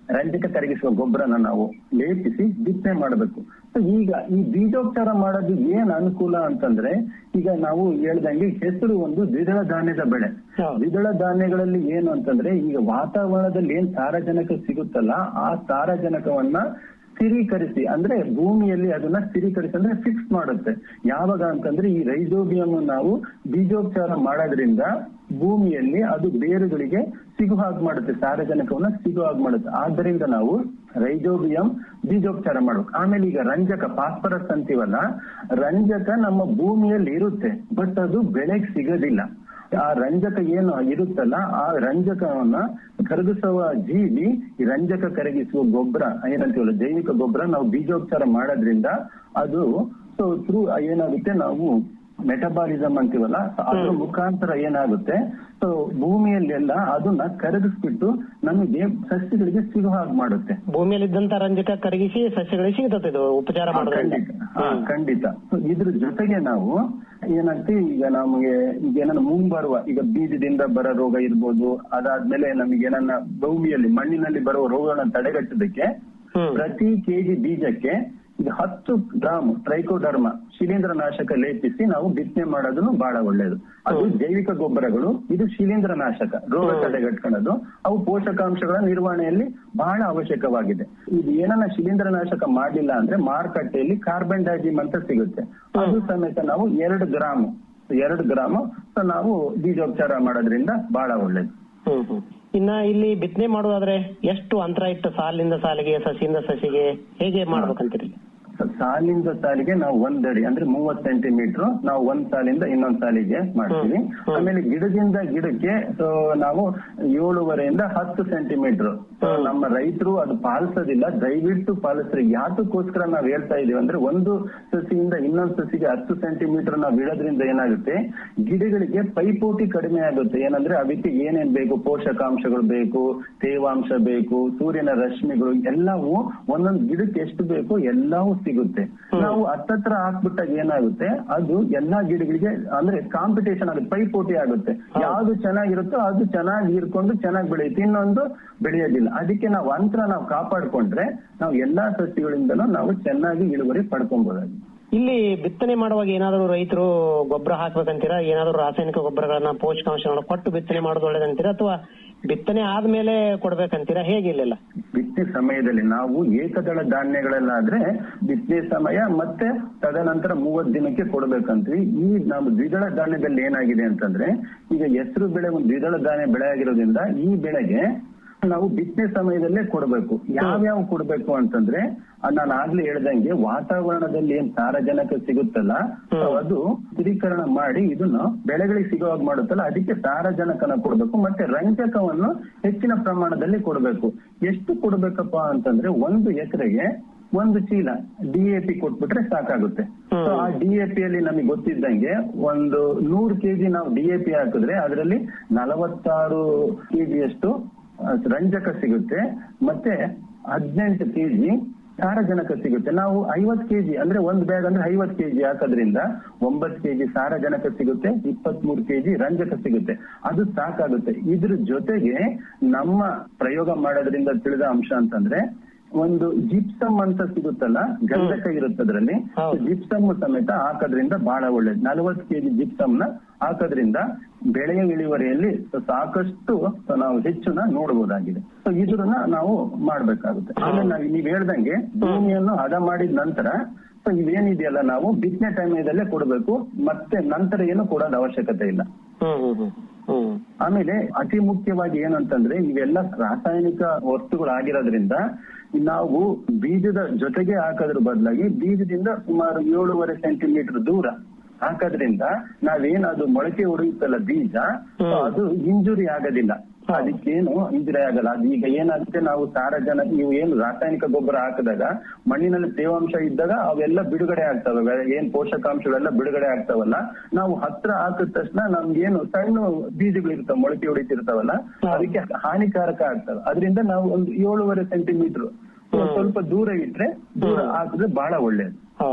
ರಂಜಕ ಕರಗಿಸುವ ಗೊಬ್ಬರನ ನಾವು ಲೇಪಿಸಿ ಬಿತ್ತನೆ ಮಾಡಬೇಕು So ಈಗ ಈ ಬೀಜೋಪಚಾರ ಮಾಡೋದು ಏನ್ ಅನುಕೂಲ ಅಂತಂದ್ರೆ ಈಗ ನಾವು ಹೇಳ್ದಂಗೆ ಹೆಸರು ಒಂದು ದ್ವಿದಳ ಧಾನ್ಯದ ಬೆಳೆ ದ್ವಿದಳ ಧಾನ್ಯಗಳಲ್ಲಿ ಏನು ಅಂತಂದ್ರೆ ಈಗ ವಾತಾವರಣದಲ್ಲಿ ಏನ್ ಸಾರಜನಕ ಸಿಗುತ್ತಲ್ಲ ಆ ಸಾರಜನಕವನ್ನ ಸ್ಥಿರೀಕರಿಸಿ ಅಂದ್ರೆ ಭೂಮಿಯಲ್ಲಿ ಅದನ್ನ ಸ್ಥಿರೀಕರಿಸಿ ಅಂದ್ರೆ ಫಿಕ್ಸ್ ಮಾಡುತ್ತೆ ಯಾವಾಗ ಅಂತಂದ್ರೆ ಈ ರೈಜೋಬಿಯಂ ನಾವು ಬೀಜೋಪಚಾರ ಮಾಡೋದ್ರಿಂದ ಭೂಮಿಯಲ್ಲಿ ಅದು ಬೇರುಗಳಿಗೆ ಸಿಗು ಹಾಗೆ ಮಾಡುತ್ತೆ ಸಾರಜನಕವನ್ನ ಸಿಗು ಹಾಗೆ ಮಾಡುತ್ತೆ ಆದ್ದರಿಂದ ನಾವು ರೈಜೋಬಿಯಂ ಬೀಜೋಪಚಾರ ಮಾಡ್ಬೇಕು ಆಮೇಲೆ ಈಗ ರಂಜಕ ಫಾಸ್ಫರಸ್ ಅಂತೀವಲ್ಲ ರಂಜಕ ನಮ್ಮ ಭೂಮಿಯಲ್ಲಿ ಇರುತ್ತೆ ಬಟ್ ಅದು ಬೆಳೆಗೆ ಸಿಗೋದಿಲ್ಲ ಆ ರಂಜಕ ಏನು ಇರುತ್ತಲ್ಲ ಆ ರಂಜಕವನ್ನ ಕರಗಿಸುವ ಜೀವಿ ಈ ರಂಜಕ ಕರಗಿಸುವ ಗೊಬ್ಬರ ಏನಂತೀವಲ್ಲ ಜೈವಿಕ ಗೊಬ್ಬರ ನಾವು ಬೀಜೋಪಚಾರ ಮಾಡೋದ್ರಿಂದ ಅದು ಸೊ ಥ್ರೂ ಏನಾಗುತ್ತೆ ನಾವು ಮೆಟಬಾಲಿಸಮ್ ಅಂತೀವಲ್ಲ so ಅದ್ರ ಮುಖಾಂತರ ಏನಾಗುತ್ತೆ ಸೊ ಭೂಮಿಯಲ್ಲೆಲ್ಲ ಅದನ್ನ ಕರಗಿಸ್ಬಿಟ್ಟು ನಮಗೆ ಸಸ್ಯಗಳಿಗೆ ಸಿಗೋ ಹಾಗೆ ಮಾಡುತ್ತೆ ಭೂಮಿಯಲ್ಲಿದ್ದಂತ ರಂಜಕ ಕರಗಿಸಿ ಸಸ್ಯಗಳಿಗೆ ಸಿಗ್ತದೆ ಇದು ಉಪಚಾರ ಮಾಡೋದ್ರಿಂದ ಖಂಡಿತ ಹಾ, ಖಂಡಿತ So, ಇದ್ರ ಜೊತೆಗೆ ನಾವು ಏನಾಗ್ತೀವಿ ಈಗ ನಮಗೆ ಈಗ ಏನನ್ನ ಮುಂಬರುವ ಈಗ ಬೀಜದಿಂದ ಬರೋ ರೋಗ ಇರ್ಬೋದು ಅದಾದ್ಮೇಲೆ ನಮಗೆ ಏನನ್ನ ಭೂಮಿಯಲ್ಲಿ ಮಣ್ಣಿನಲ್ಲಿ ಬರುವ ರೋಗಗಳನ್ನ ತಡೆಗಟ್ಟೋದಕ್ಕೆ ಪ್ರತಿ ಕೆಜಿ ಬೀಜಕ್ಕೆ ಇದು ಹತ್ತು ಗ್ರಾಮ್ ಟ್ರೈಕೋಡರ್ಮ ಶಿಲೀಂಧ್ರ ನಾಶಕ ಲೇಪಿಸಿ ನಾವು ಬಿತ್ತನೆ ಮಾಡೋದನ್ನು ಬಹಳ ಒಳ್ಳೆಯದು ಅದು ಜೈವಿಕ ಗೊಬ್ಬರಗಳು ಇದು ಶಿಲೀಂಧ್ರ ನಾಶಕ ರೋಗ ತಡೆಗಟ್ಕೊಳ್ಳೋದು ಅವು ಪೋಷಕಾಂಶಗಳ ನಿರ್ವಹಣೆಯಲ್ಲಿ ಬಹಳ ಅವಶ್ಯಕವಾಗಿದೆ ಇದು ಏನನ್ನ ಶಿಲೀಂಧ್ರ ನಾಶಕ ಮಾಡಲಿಲ್ಲ ಅಂದ್ರೆ ಮಾರುಕಟ್ಟೆಯಲ್ಲಿ ಕಾರ್ಬನ್ ಡೈಜಿಮ್ ಅಂತ ಸಿಗುತ್ತೆ ಅದು ಸಮೇತ ನಾವು ಎರಡು ಗ್ರಾಮ್ ಎರಡು ಗ್ರಾಮ್ ಸೊ ನಾವು ಬೀಜೋಪಚಾರ ಮಾಡೋದ್ರಿಂದ ಬಹಳ ಒಳ್ಳೇದು ಹ್ಮ್ ಹ್ಮ್ ಇನ್ನ ಇಲ್ಲಿ ಬಿತ್ತನೆ ಮಾಡೋದಾದ್ರೆ ಎಷ್ಟು ಅಂತರ ಇಟ್ಟು ಸಾಲಿನಿಂದ ಸಾಲಿಗೆ ಸಸಿಯಿಂದ ಸಸಿಗೆ ಹೇಗೆ ಮಾಡ್ಬೇಕಂತೀರಿ ಸಾಲಿಂದ ಸಾಲಿಗೆ ನಾವು ಒಂದಡಿ ಅಂದ್ರೆ ಮೂವತ್ ಸೆಂಟಿಮೀಟರ್ ನಾವು ಒಂದ್ ಸಾಲಿಂದ ಇನ್ನೊಂದ್ ಸಾಲಿಗೆ ಮಾಡ್ತೀವಿ ಆಮೇಲೆ ಗಿಡದಿಂದ ಗಿಡಕ್ಕೆ ಸೊ ನಾವು ಏಳುವರೆಯಿಂದ ಹತ್ತು ಸೆಂಟಿಮೀಟರ್ ನಮ್ಮ ರೈತರು ಅದು ಪಾಲಿಸೋದಿಲ್ಲ ದಯವಿಟ್ಟು ಪಾಲಿಸ್ರಿ ಯಾತಕ್ಕೋಸ್ಕರ ನಾವ್ ಹೇಳ್ತಾ ಇದೀವಿ ಅಂದ್ರೆ ಒಂದು ಸಸಿಯಿಂದ ಇನ್ನೊಂದ್ ಸಸಿಗೆ ಹತ್ತು ಸೆಂಟಿಮೀಟರ್ ನಾವ್ ಇಡೋದ್ರಿಂದ ಏನಾಗುತ್ತೆ ಗಿಡಗಳಿಗೆ ಪೈಪೋಟಿ ಕಡಿಮೆ ಆಗುತ್ತೆ ಏನಂದ್ರೆ ಅದಕ್ಕೆ ಏನೇನ್ ಬೇಕು ಪೋಷಕಾಂಶಗಳು ಬೇಕು ತೇವಾಂಶ ಬೇಕು ಸೂರ್ಯನ ರಶ್ಮಿಗಳು ಎಲ್ಲವೂ ಒಂದೊಂದು ಗಿಡಕ್ಕೆ ಎಷ್ಟು ಬೇಕು ಎಲ್ಲವೂ ಸಿಗುತ್ತೆ ನಾವು ಹತ್ತತ್ರ ಹಾಕ್ಬಿಟ್ಟಾಗ ಏನಾಗುತ್ತೆ ಅದು ಎಲ್ಲಾ ಗಿಡಗಳಿಗೆ ಅಂದ್ರೆ ಕಾಂಪಿಟೇಷನ್ ಆಗುತ್ತೆ ಪೈಪೋಟಿ ಆಗುತ್ತೆ ಯಾವ್ದು ಚೆನ್ನಾಗಿರುತ್ತೋ ಅದು ಚೆನ್ನಾಗಿ ಹೀರ್ಕೊಂಡು ಚೆನ್ನಾಗಿ ಬೆಳೆಯುತ್ತೆ ಇನ್ನೊಂದು ಬೆಳೆಯೋದಿಲ್ಲ ಅದಕ್ಕೆ ನಾವು ಅಂತರ ನಾವು ಕಾಪಾಡ್ಕೊಂಡ್ರೆ ನಾವು ಎಲ್ಲಾ ಸಸ್ಯಗಳಿಂದನೂ ನಾವು ಚೆನ್ನಾಗಿ ಇಳುವರಿ ಪಡ್ಕೊಬಹುದಾಗಿದೆ ಇಲ್ಲಿ ಬಿತ್ತನೆ ಮಾಡುವಾಗ ಏನಾದ್ರು ರೈತರು ಗೊಬ್ಬರ ಹಾಕ್ಬೇಕಂತೀರಾ ಏನಾದ್ರು ರಾಸಾಯನಿಕ ಗೊಬ್ಬರಗಳನ್ನ ಪೋಷಕಾಂಶಗಳನ್ನ ಕೊಟ್ಟು ಬಿತ್ತನೆ ಮಾಡೋದು ಒಳ್ಳೇದಂತೀರಾ ಅಥವಾ ಬಿತ್ತನೆ ಆದ್ಮೇಲೆ ಕೊಡ್ಬೇಕಂತೀರಾ ಹೇಗೆ ಇಲ್ಲೆಲ್ಲ ಬಿತ್ತನೆ ಸಮಯದಲ್ಲಿ ನಾವು ಏಕದಳ ಧಾನ್ಯಗಳಲ್ಲಾದ್ರೆ ಬಿತ್ತನೆ ಸಮಯ ಮತ್ತೆ ತದನಂತರ ಮೂವತ್ ದಿನಕ್ಕೆ ಕೊಡ್ಬೇಕಂತೀವಿ ಈ ನಾವು ದ್ವಿದಳ ಧಾನ್ಯದಲ್ಲಿ ಏನಾಗಿದೆ ಅಂತಂದ್ರೆ ಈಗ ಹೆಸರು ಬೆಳೆ ಒಂದು ದ್ವಿದಳ ಧಾನ್ಯ ಬೆಳೆ ಆಗಿರೋದ್ರಿಂದ ಈ ಬೆಳೆಗೆ ನಾವು ಬಿತ್ತನೆ ಸಮಯದಲ್ಲೇ ಕೊಡಬೇಕು ಯಾವ್ಯಾವ ಕೊಡ್ಬೇಕು ಅಂತಂದ್ರೆ ಅದ್ ನಾನು ಆಗ್ಲೇ ಹೇಳ್ದಂಗೆ ವಾತಾವರಣದಲ್ಲಿ ಏನ್ ಸಾರಜನಕ ಸಿಗುತ್ತಲ್ಲ ಅದು ಸ್ಥಿರೀಕರಣ ಮಾಡಿ ಇದನ್ನ ಬೆಳೆಗಳಿಗೆ ಸಿಗುವಾಗ ಮಾಡುತ್ತಲ್ಲ ಅದಕ್ಕೆ ಸಾರಜನಕನ ಕೊಡ್ಬೇಕು ಮತ್ತೆ ರಂಜಕವನ್ನು ಹೆಚ್ಚಿನ ಪ್ರಮಾಣದಲ್ಲಿ ಕೊಡ್ಬೇಕು ಎಷ್ಟು ಕೊಡ್ಬೇಕಪ್ಪ ಅಂತಂದ್ರೆ ಒಂದು ಎಕರೆಗೆ ಒಂದು ಚೀಲ ಡಿಎಪಿ ಕೊಟ್ಬಿಟ್ರೆ ಸಾಕಾಗುತ್ತೆ ಸೊ ಆ ಡಿಎಪಿ ಅಲ್ಲಿ ನಮಗೆ ಗೊತ್ತಿದ್ದಂಗೆ ಒಂದು ನೂರು ಕೆಜಿ ನಾವು ಡಿಎಪಿ ಹಾಕಿದ್ರೆ ಅದರಲ್ಲಿ ನಲವತ್ತಾರು ಕೆಜಿಯಷ್ಟು ರಂಜಕ ಸಿಗುತ್ತೆ ಮತ್ತೆ ಹದಿನೆಂಟು ಕೆಜಿ ಸಾರಜನಕ ಸಿಗುತ್ತೆ ನಾವು ಐವತ್ ಕೆಜಿ ಅಂದ್ರೆ ಒಂದ್ ಬ್ಯಾಗ್ ಅಂದ್ರೆ ಐವತ್ ಕೆಜಿ ಹಾಕೋದ್ರಿಂದ ಒಂಬತ್ ಕೆಜಿ ಸಾರಜನಕ ಸಿಗುತ್ತೆ ಇಪ್ಪತ್ ಮೂರು ಕೆಜಿ ರಂಜಕ ಸಿಗುತ್ತೆ ಅದು ಸಾಕಾಗುತ್ತೆ ಇದ್ರ ಜೊತೆಗೆ ನಮ್ಮ ಪ್ರಯೋಗ ಮಾಡೋದ್ರಿಂದ ತಿಳಿದ ಅಂಶ ಅಂತಂದ್ರೆ ಒಂದು ಜಿಪ್ಸಮ್ ಅಂತ ಸಿಗುತ್ತಲ್ಲ ಗಂಧಕ ಇರುತ್ತೆ ಅದರಲ್ಲಿ ಜಿಪ್ಸಮ್ ಸಮೇತ ಹಾಕೋದ್ರಿಂದ ಬಹಳ ಒಳ್ಳೇದು ನಲವತ್ತು ಕೆಜಿ ಜಿಪ್ಸಮ್ ನ ಹಾಕೋದ್ರಿಂದ ಬೆಳೆಯ ಇಳುವರಿಯಲ್ಲಿ ಸಾಕಷ್ಟು ನಾವು ಹೆಚ್ಚುನ ನೋಡಬಹುದಾಗಿದೆ ಸೊ ಇದನ್ನ ನಾವು ಮಾಡ್ಬೇಕಾಗುತ್ತೆ ಆಮೇಲೆ ನಾವು ನೀವ್ ಹೇಳ್ದಂಗೆ ಭೂಮಿಯನ್ನು ಹದ ಮಾಡಿದ ನಂತರ ಸೊ ಇವೇನಿದೆಯಲ್ಲ ನಾವು ಬಿತ್ತನೆ ಟೈಮದಲ್ಲೇ ಕೊಡಬೇಕು ಮತ್ತೆ ನಂತರ ಏನು ಕೊಡೋದು ಅವಶ್ಯಕತೆ ಇಲ್ಲ ಆಮೇಲೆ ಅತಿ ಮುಖ್ಯವಾಗಿ ಏನಂತಂದ್ರೆ ಇವೆಲ್ಲ ರಾಸಾಯನಿಕ ವಸ್ತುಗಳಾಗಿರೋದ್ರಿಂದ ನಾವು ಬೀಜದ ಜೊತೆಗೆ ಹಾಕೋದ್ರ ಬದಲಾಗಿ ಬೀಜದಿಂದ ಸುಮಾರು ಏಳೂವರೆ ಸೆಂಟಿಮೀಟರ್ ದೂರ ಹಾಕೋದ್ರಿಂದ ನಾವೇನದು ಮೊಳಕೆ ಹೊಡೆಯುತ್ತಲ್ಲ ಬೀಜ so ಅದು ಇಂಜುರಿ ಆಗೋದಿಲ್ಲ ಅದಕ್ಕೇನು ಇಂಜುರಿ ಆಗಲ್ಲ ಅದು ಈಗ ಏನಾಗುತ್ತೆ ನಾವು ಸಾರಜನ ನೀವು ಏನು ರಾಸಾಯನಿಕ ಗೊಬ್ಬರ ಹಾಕಿದಾಗ ಮಣ್ಣಿನಲ್ಲಿ ತೇವಾಂಶ ಇದ್ದಾಗ ಅವೆಲ್ಲ ಬಿಡುಗಡೆ ಆಗ್ತವೆ ಏನ್ ಪೋಷಕಾಂಶಗಳೆಲ್ಲ ಬಿಡುಗಡೆ ಆಗ್ತಾವಲ್ಲ ನಾವು ಹತ್ರ ಹಾಕಿದ ತಕ್ಷಣ ನಮ್ಗೇನು ಸಣ್ಣ ಬೀಜಗಳು ಇರ್ತಾವ ಮೊಳಕೆ ಹೊಡಿತಿರ್ತಾವಲ್ಲ ಅದಕ್ಕೆ ಹಾನಿಕಾರಕ ಆಗ್ತವೆ ಅದರಿಂದ ನಾವು ಒಂದು ಏಳೂವರೆ ಸೆಂಟಿಮೀಟರ್ ಸ್ವಲ್ಪ ದೂರ ಇಟ್ರೆ ದೂರ ಹಾಕಿದ್ರೆ ಬಹಳ ಒಳ್ಳೇದು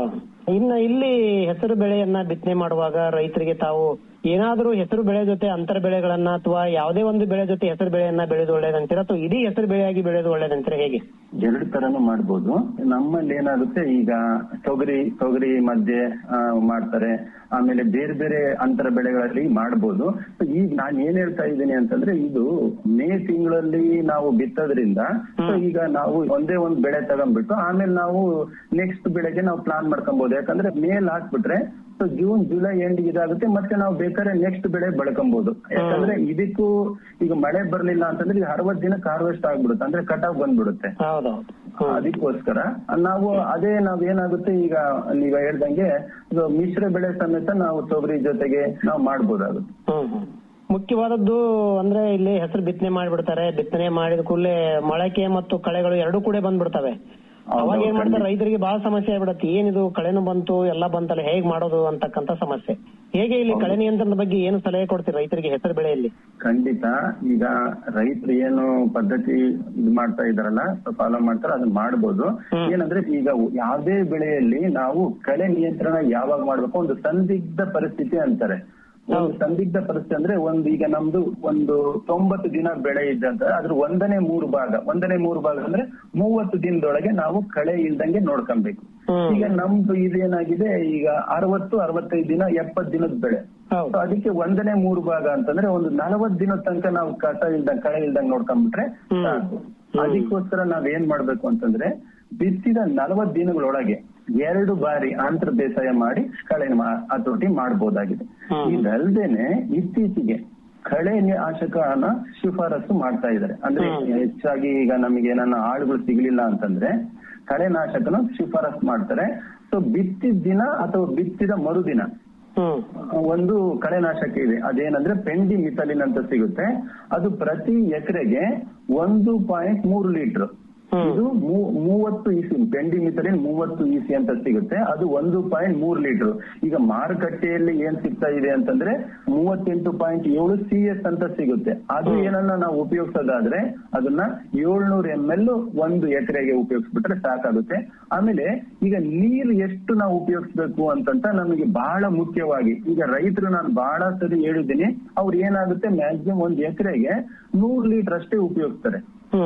ಇನ್ನ ಇಲ್ಲಿ ಹೆಸರು ಬೆಳೆಯನ್ನ ಬಿತ್ತನೆ ಮಾಡುವಾಗ ರೈತರಿಗೆ ತಾವು ಏನಾದರೂ ಹೆಸರು ಬೆಳೆ ಜೊತೆ ಅಂತರ ಬೆಳೆಗಳನ್ನ ಅಥವಾ ಯಾವುದೇ ಒಂದು ಬೆಳೆ ಜೊತೆ ಹೆಸರು ಬೆಳೆಯನ್ನ ಬೆಳೆದು ಒಳ್ಳೇದಂತೀರಾ ಅಥವಾ ಇಡೀ ಹೆಸರು ಬೆಳೆಯಾಗಿ ಬೆಳೆದು ಒಳ್ಳೇದಂತೀರಾ ಹೇಗೆ ಎರಡು ತರನು ಮಾಡ್ಬೋದು ನಮ್ಮಲ್ಲಿ ಏನಾಗುತ್ತೆ ಈಗ ತೊಗರಿ ತೊಗರಿ ಮಧ್ಯೆ ಆ, ಮಾಡ್ತಾರೆ ಆಮೇಲೆ ಬೇರೆ ಬೇರೆ ಅಂತರ ಬೆಳೆಗಳಲ್ಲಿ ಮಾಡ್ಬೋದು So ಈಗ ನಾನು ಏನ್ ಹೇಳ್ತಾ ಇದ್ದೀನಿ ಅಂತಂದ್ರೆ ಇದು ಮೇ ತಿಂಗಳಲ್ಲಿ ನಾವು ಬಿತ್ತೋದ್ರಿಂದ so ಈಗ ನಾವು ಒಂದೇ ಒಂದ್ ಬೆಳೆ ತಗೊಂಡ್ಬಿಟ್ಟು ಆಮೇಲೆ ನಾವು ನೆಕ್ಸ್ಟ್ ಬೆಳೆಗೆ ನಾವು ಪ್ಲಾನ್ ಮಾಡ್ಕೊಬಹುದು ಯಾಕಂದ್ರೆ ಮೇಲ್ ಹಾಕ್ಬಿಟ್ರೆ ಸೊ ಜೂನ್ ಜುಲೈ ಎಂಡ್ ಇದಾಗುತ್ತೆ ಮತ್ತೆ ನಾವು ಬೇಕಾದ್ರೆ ನೆಕ್ಸ್ಟ್ ಬೆಳೆ ಬೆಳ್ಕೊಬಹುದು ಯಾಕಂದ್ರೆ ಇದಕ್ಕೂ ಈಗ ಮಳೆ ಬರ್ಲಿಲ್ಲ ಅಂತಂದ್ರೆ ಈಗ ಅರವತ್ ದಿನಕ್ಕೆ ಹಾರ್ವೆಸ್ಟ್ ಆಗ್ಬಿಡುತ್ತೆ ಅಂದ್ರೆ ಕಟಾವ್ ಬಂದ್ಬಿಡುತ್ತೆ ಹೌದೌದು ಅದಕ್ಕೋಸ್ಕರ ನಾವು ಅದೇ ನಾವ್ ಏನಾಗುತ್ತೆ ಈಗ ನೀವ್ ಹೇಳ್ದಂಗೆ ಇದು ಮಿಶ್ರ ಬೆಳೆ ಸಮೇತ ನಾವು ತೊಗರಿ ಜೊತೆಗೆ ನಾವು ಮಾಡ್ಬೋದಾಗುತ್ತೆ ಹ್ಮ್ ಹ್ಮ್. ಮುಖ್ಯವಾದದ್ದು ಅಂದ್ರೆ ಇಲ್ಲಿ ಹೆಸರು ಬಿತ್ತನೆ ಮಾಡಿಬಿಡ್ತಾರೆ ಬಿತ್ತನೆ ಮಾಡಿದ ಕೂಡಲೇ ಮೊಳಕೆ ಮತ್ತು ಕಳೆಗಳು ಎರಡೂ ಕೂಡ ಬಂದ್ಬಿಡ್ತವೆ ಅವಾಗ ಏನ್ ಮಾಡ್ತಾರೆ ರೈತರಿಗೆ ಬಹಳ ಸಮಸ್ಯೆ ಆಗ್ಬಿಡತ್ತೆ ಏನಿದು ಕಳೆನು ಬಂತು ಎಲ್ಲ ಬಂತಲ್ಲ ಹೇಗ್ ಮಾಡೋದು ಅಂತಕ್ಕಂತ ಸಮಸ್ಯೆ ಹೇಗೆ ಇಲ್ಲಿ ಕಳೆ ನಿಯಂತ್ರಣದ ಬಗ್ಗೆ ಏನು ಸಲಹೆ ಕೊಡ್ತೀರಿ ರೈತರಿಗೆ ಹೆಸರು ಬೆಳೆಯಲ್ಲಿ ಖಂಡಿತ ಈಗ ರೈತರು ಏನು ಪದ್ಧತಿ ಇದು ಮಾಡ್ತಾ ಇದಾರಲ್ಲ ಫಾಲೋ ಮಾಡ್ತಾರೆ ಅದನ್ನ ಮಾಡ್ಬೋದು ಏನಂದ್ರೆ ಈಗ ಯಾವ್ದೇ ಬೆಳೆಯಲ್ಲಿ ನಾವು ಕಳೆ ನಿಯಂತ್ರಣ ಯಾವಾಗ ಮಾಡ್ಬೇಕು ಒಂದು ಸಂದಿಗ್ಧ ಪರಿಸ್ಥಿತಿ ಅಂತಾರೆ ಒಂದು ಸಂದಿಗ್ಧ ಪರಿಸ್ಥಿತಿ ಅಂದ್ರೆ ಒಂದು ಈಗ ನಮ್ದು ಒಂದು ತೊಂಬತ್ತು ದಿನ ಬೆಳೆ ಇದ್ದಂತ ಅದ್ರ ಒಂದನೇ ಮೂರು ಭಾಗ ಒಂದನೇ ಮೂರು ಭಾಗ ಅಂದ್ರೆ ಮೂವತ್ತು ದಿನದೊಳಗೆ ನಾವು ಕಳೆ ಇಲ್ದಂಗೆ ನೋಡ್ಕೊಬೇಕು ಈಗ ನಮ್ದು ಇದೇನಾಗಿದೆ ಈಗ ಅರವತ್ತು ಅರವತ್ತೈದು ದಿನ ಎಪ್ಪತ್ ದಿನದ ಬೆಳೆ So ಅದಕ್ಕೆ ಒಂದನೇ ಮೂರು ಭಾಗ ಅಂತಂದ್ರೆ ಒಂದು ನಲವತ್ ದಿನದ ತನಕ ನಾವು ಕಸ ಇಲ್ದಂಗ್ ಕಳೆ ಇಲ್ದಂಗ್ ನೋಡ್ಕೊಂಡ್ಬಿಟ್ರೆ ಸಾಕು ಅದಕ್ಕೋಸ್ಕರ ನಾವ್ ಏನ್ ಮಾಡ್ಬೇಕು ಅಂತಂದ್ರೆ ಬಿತ್ತಿದ ನಲವತ್ ದಿನಗಳೊಳಗೆ ಎರಡು ಬಾರಿ ಆಂತರ ಬೇಸಾಯ ಮಾಡಿ ಕಳೆ ಮಾ- ಹತೋಟಿ ಮಾಡಬಹುದಾಗಿದೆ ಇದಲ್ದೇನೆ ಇತ್ತೀಚೆಗೆ ಕಳೆ ನಾಶಕನ ಶಿಫಾರಸು ಮಾಡ್ತಾ ಇದ್ದಾರೆ ಅಂದ್ರೆ ಹೆಚ್ಚಾಗಿ ಈಗ ನಮಗೆ ನನ್ನ ಆಳುಗಳು ಸಿಗ್ಲಿಲ್ಲ ಅಂತಂದ್ರೆ ಕಳೆ ನಾಶಕನ ಶಿಫಾರಸು ಮಾಡ್ತಾರೆ ಸೊ ಬಿತ್ತಿದ ದಿನ ಅಥವಾ ಬಿತ್ತಿದ ಮರುದಿನ ಒಂದು ಕಳೆನಾಶಕ ಇದೆ ಅದೇನಂದ್ರೆ ಪೆಂಡಿ ಮಿಥಲಿನ್ ಅಂತ ಸಿಗುತ್ತೆ ಅದು ಪ್ರತಿ ಎಕರೆಗೆ ಒಂದು ಪಾಯಿಂಟ್ ಮೂರು ಲೀಟರ್ ಇದು ಮೂ- ಮೂವತ್ತು ಇಸಿ ಪೆಂಡಿ ಮಿಥಲಿನ್ ಮೂವತ್ತು ಇಸಿ ಅಂತ ಸಿಗುತ್ತೆ ಅದು ಒಂದು ಪಾಯಿಂಟ್ ಮೂರು ಲೀಟರ್ ಈಗ ಮಾರುಕಟ್ಟೆಯಲ್ಲಿ ಏನ್ ಸಿಗ್ತಾ ಇದೆ ಅಂತಂದ್ರೆ ಮೂವತ್ತೆಂಟು ಪಾಯಿಂಟ್ ಏಳು ಸಿ ಎಸ್ ಅಂತ ಸಿಗುತ್ತೆ ಅದು ಏನನ್ನ ನಾವು ಉಪಯೋಗಿಸೋದಾದ್ರೆ ಅದನ್ನ ಏಳ್ನೂರು ಎಂ ಎಲ್ ಒಂದು ಎಕರೆಗೆ ಉಪಯೋಗಿಸ್ಬಿಟ್ರೆ ಸಾಕಾಗುತ್ತೆ ಆಮೇಲೆ ಈಗ ನೀರು ಎಷ್ಟು ನಾವು ಉಪಯೋಗಿಸ್ಬೇಕು ಅಂತಂತ ನಮಗೆ ಬಹಳ ಮುಖ್ಯವಾಗಿ ಈಗ ರೈತರು ನಾನು ಬಹಳ ಸರಿ ಹೇಳಿದ್ದೀನಿ ಅವ್ರು ಏನಾಗುತ್ತೆ ಮ್ಯಾಕ್ಸಿಮಮ್ ಒಂದು ಎಕರೆಗೆ ನೂರ್ ಲೀಟರ್ ಅಷ್ಟೇ ಉಪಯೋಗಿಸ್ತಾರೆ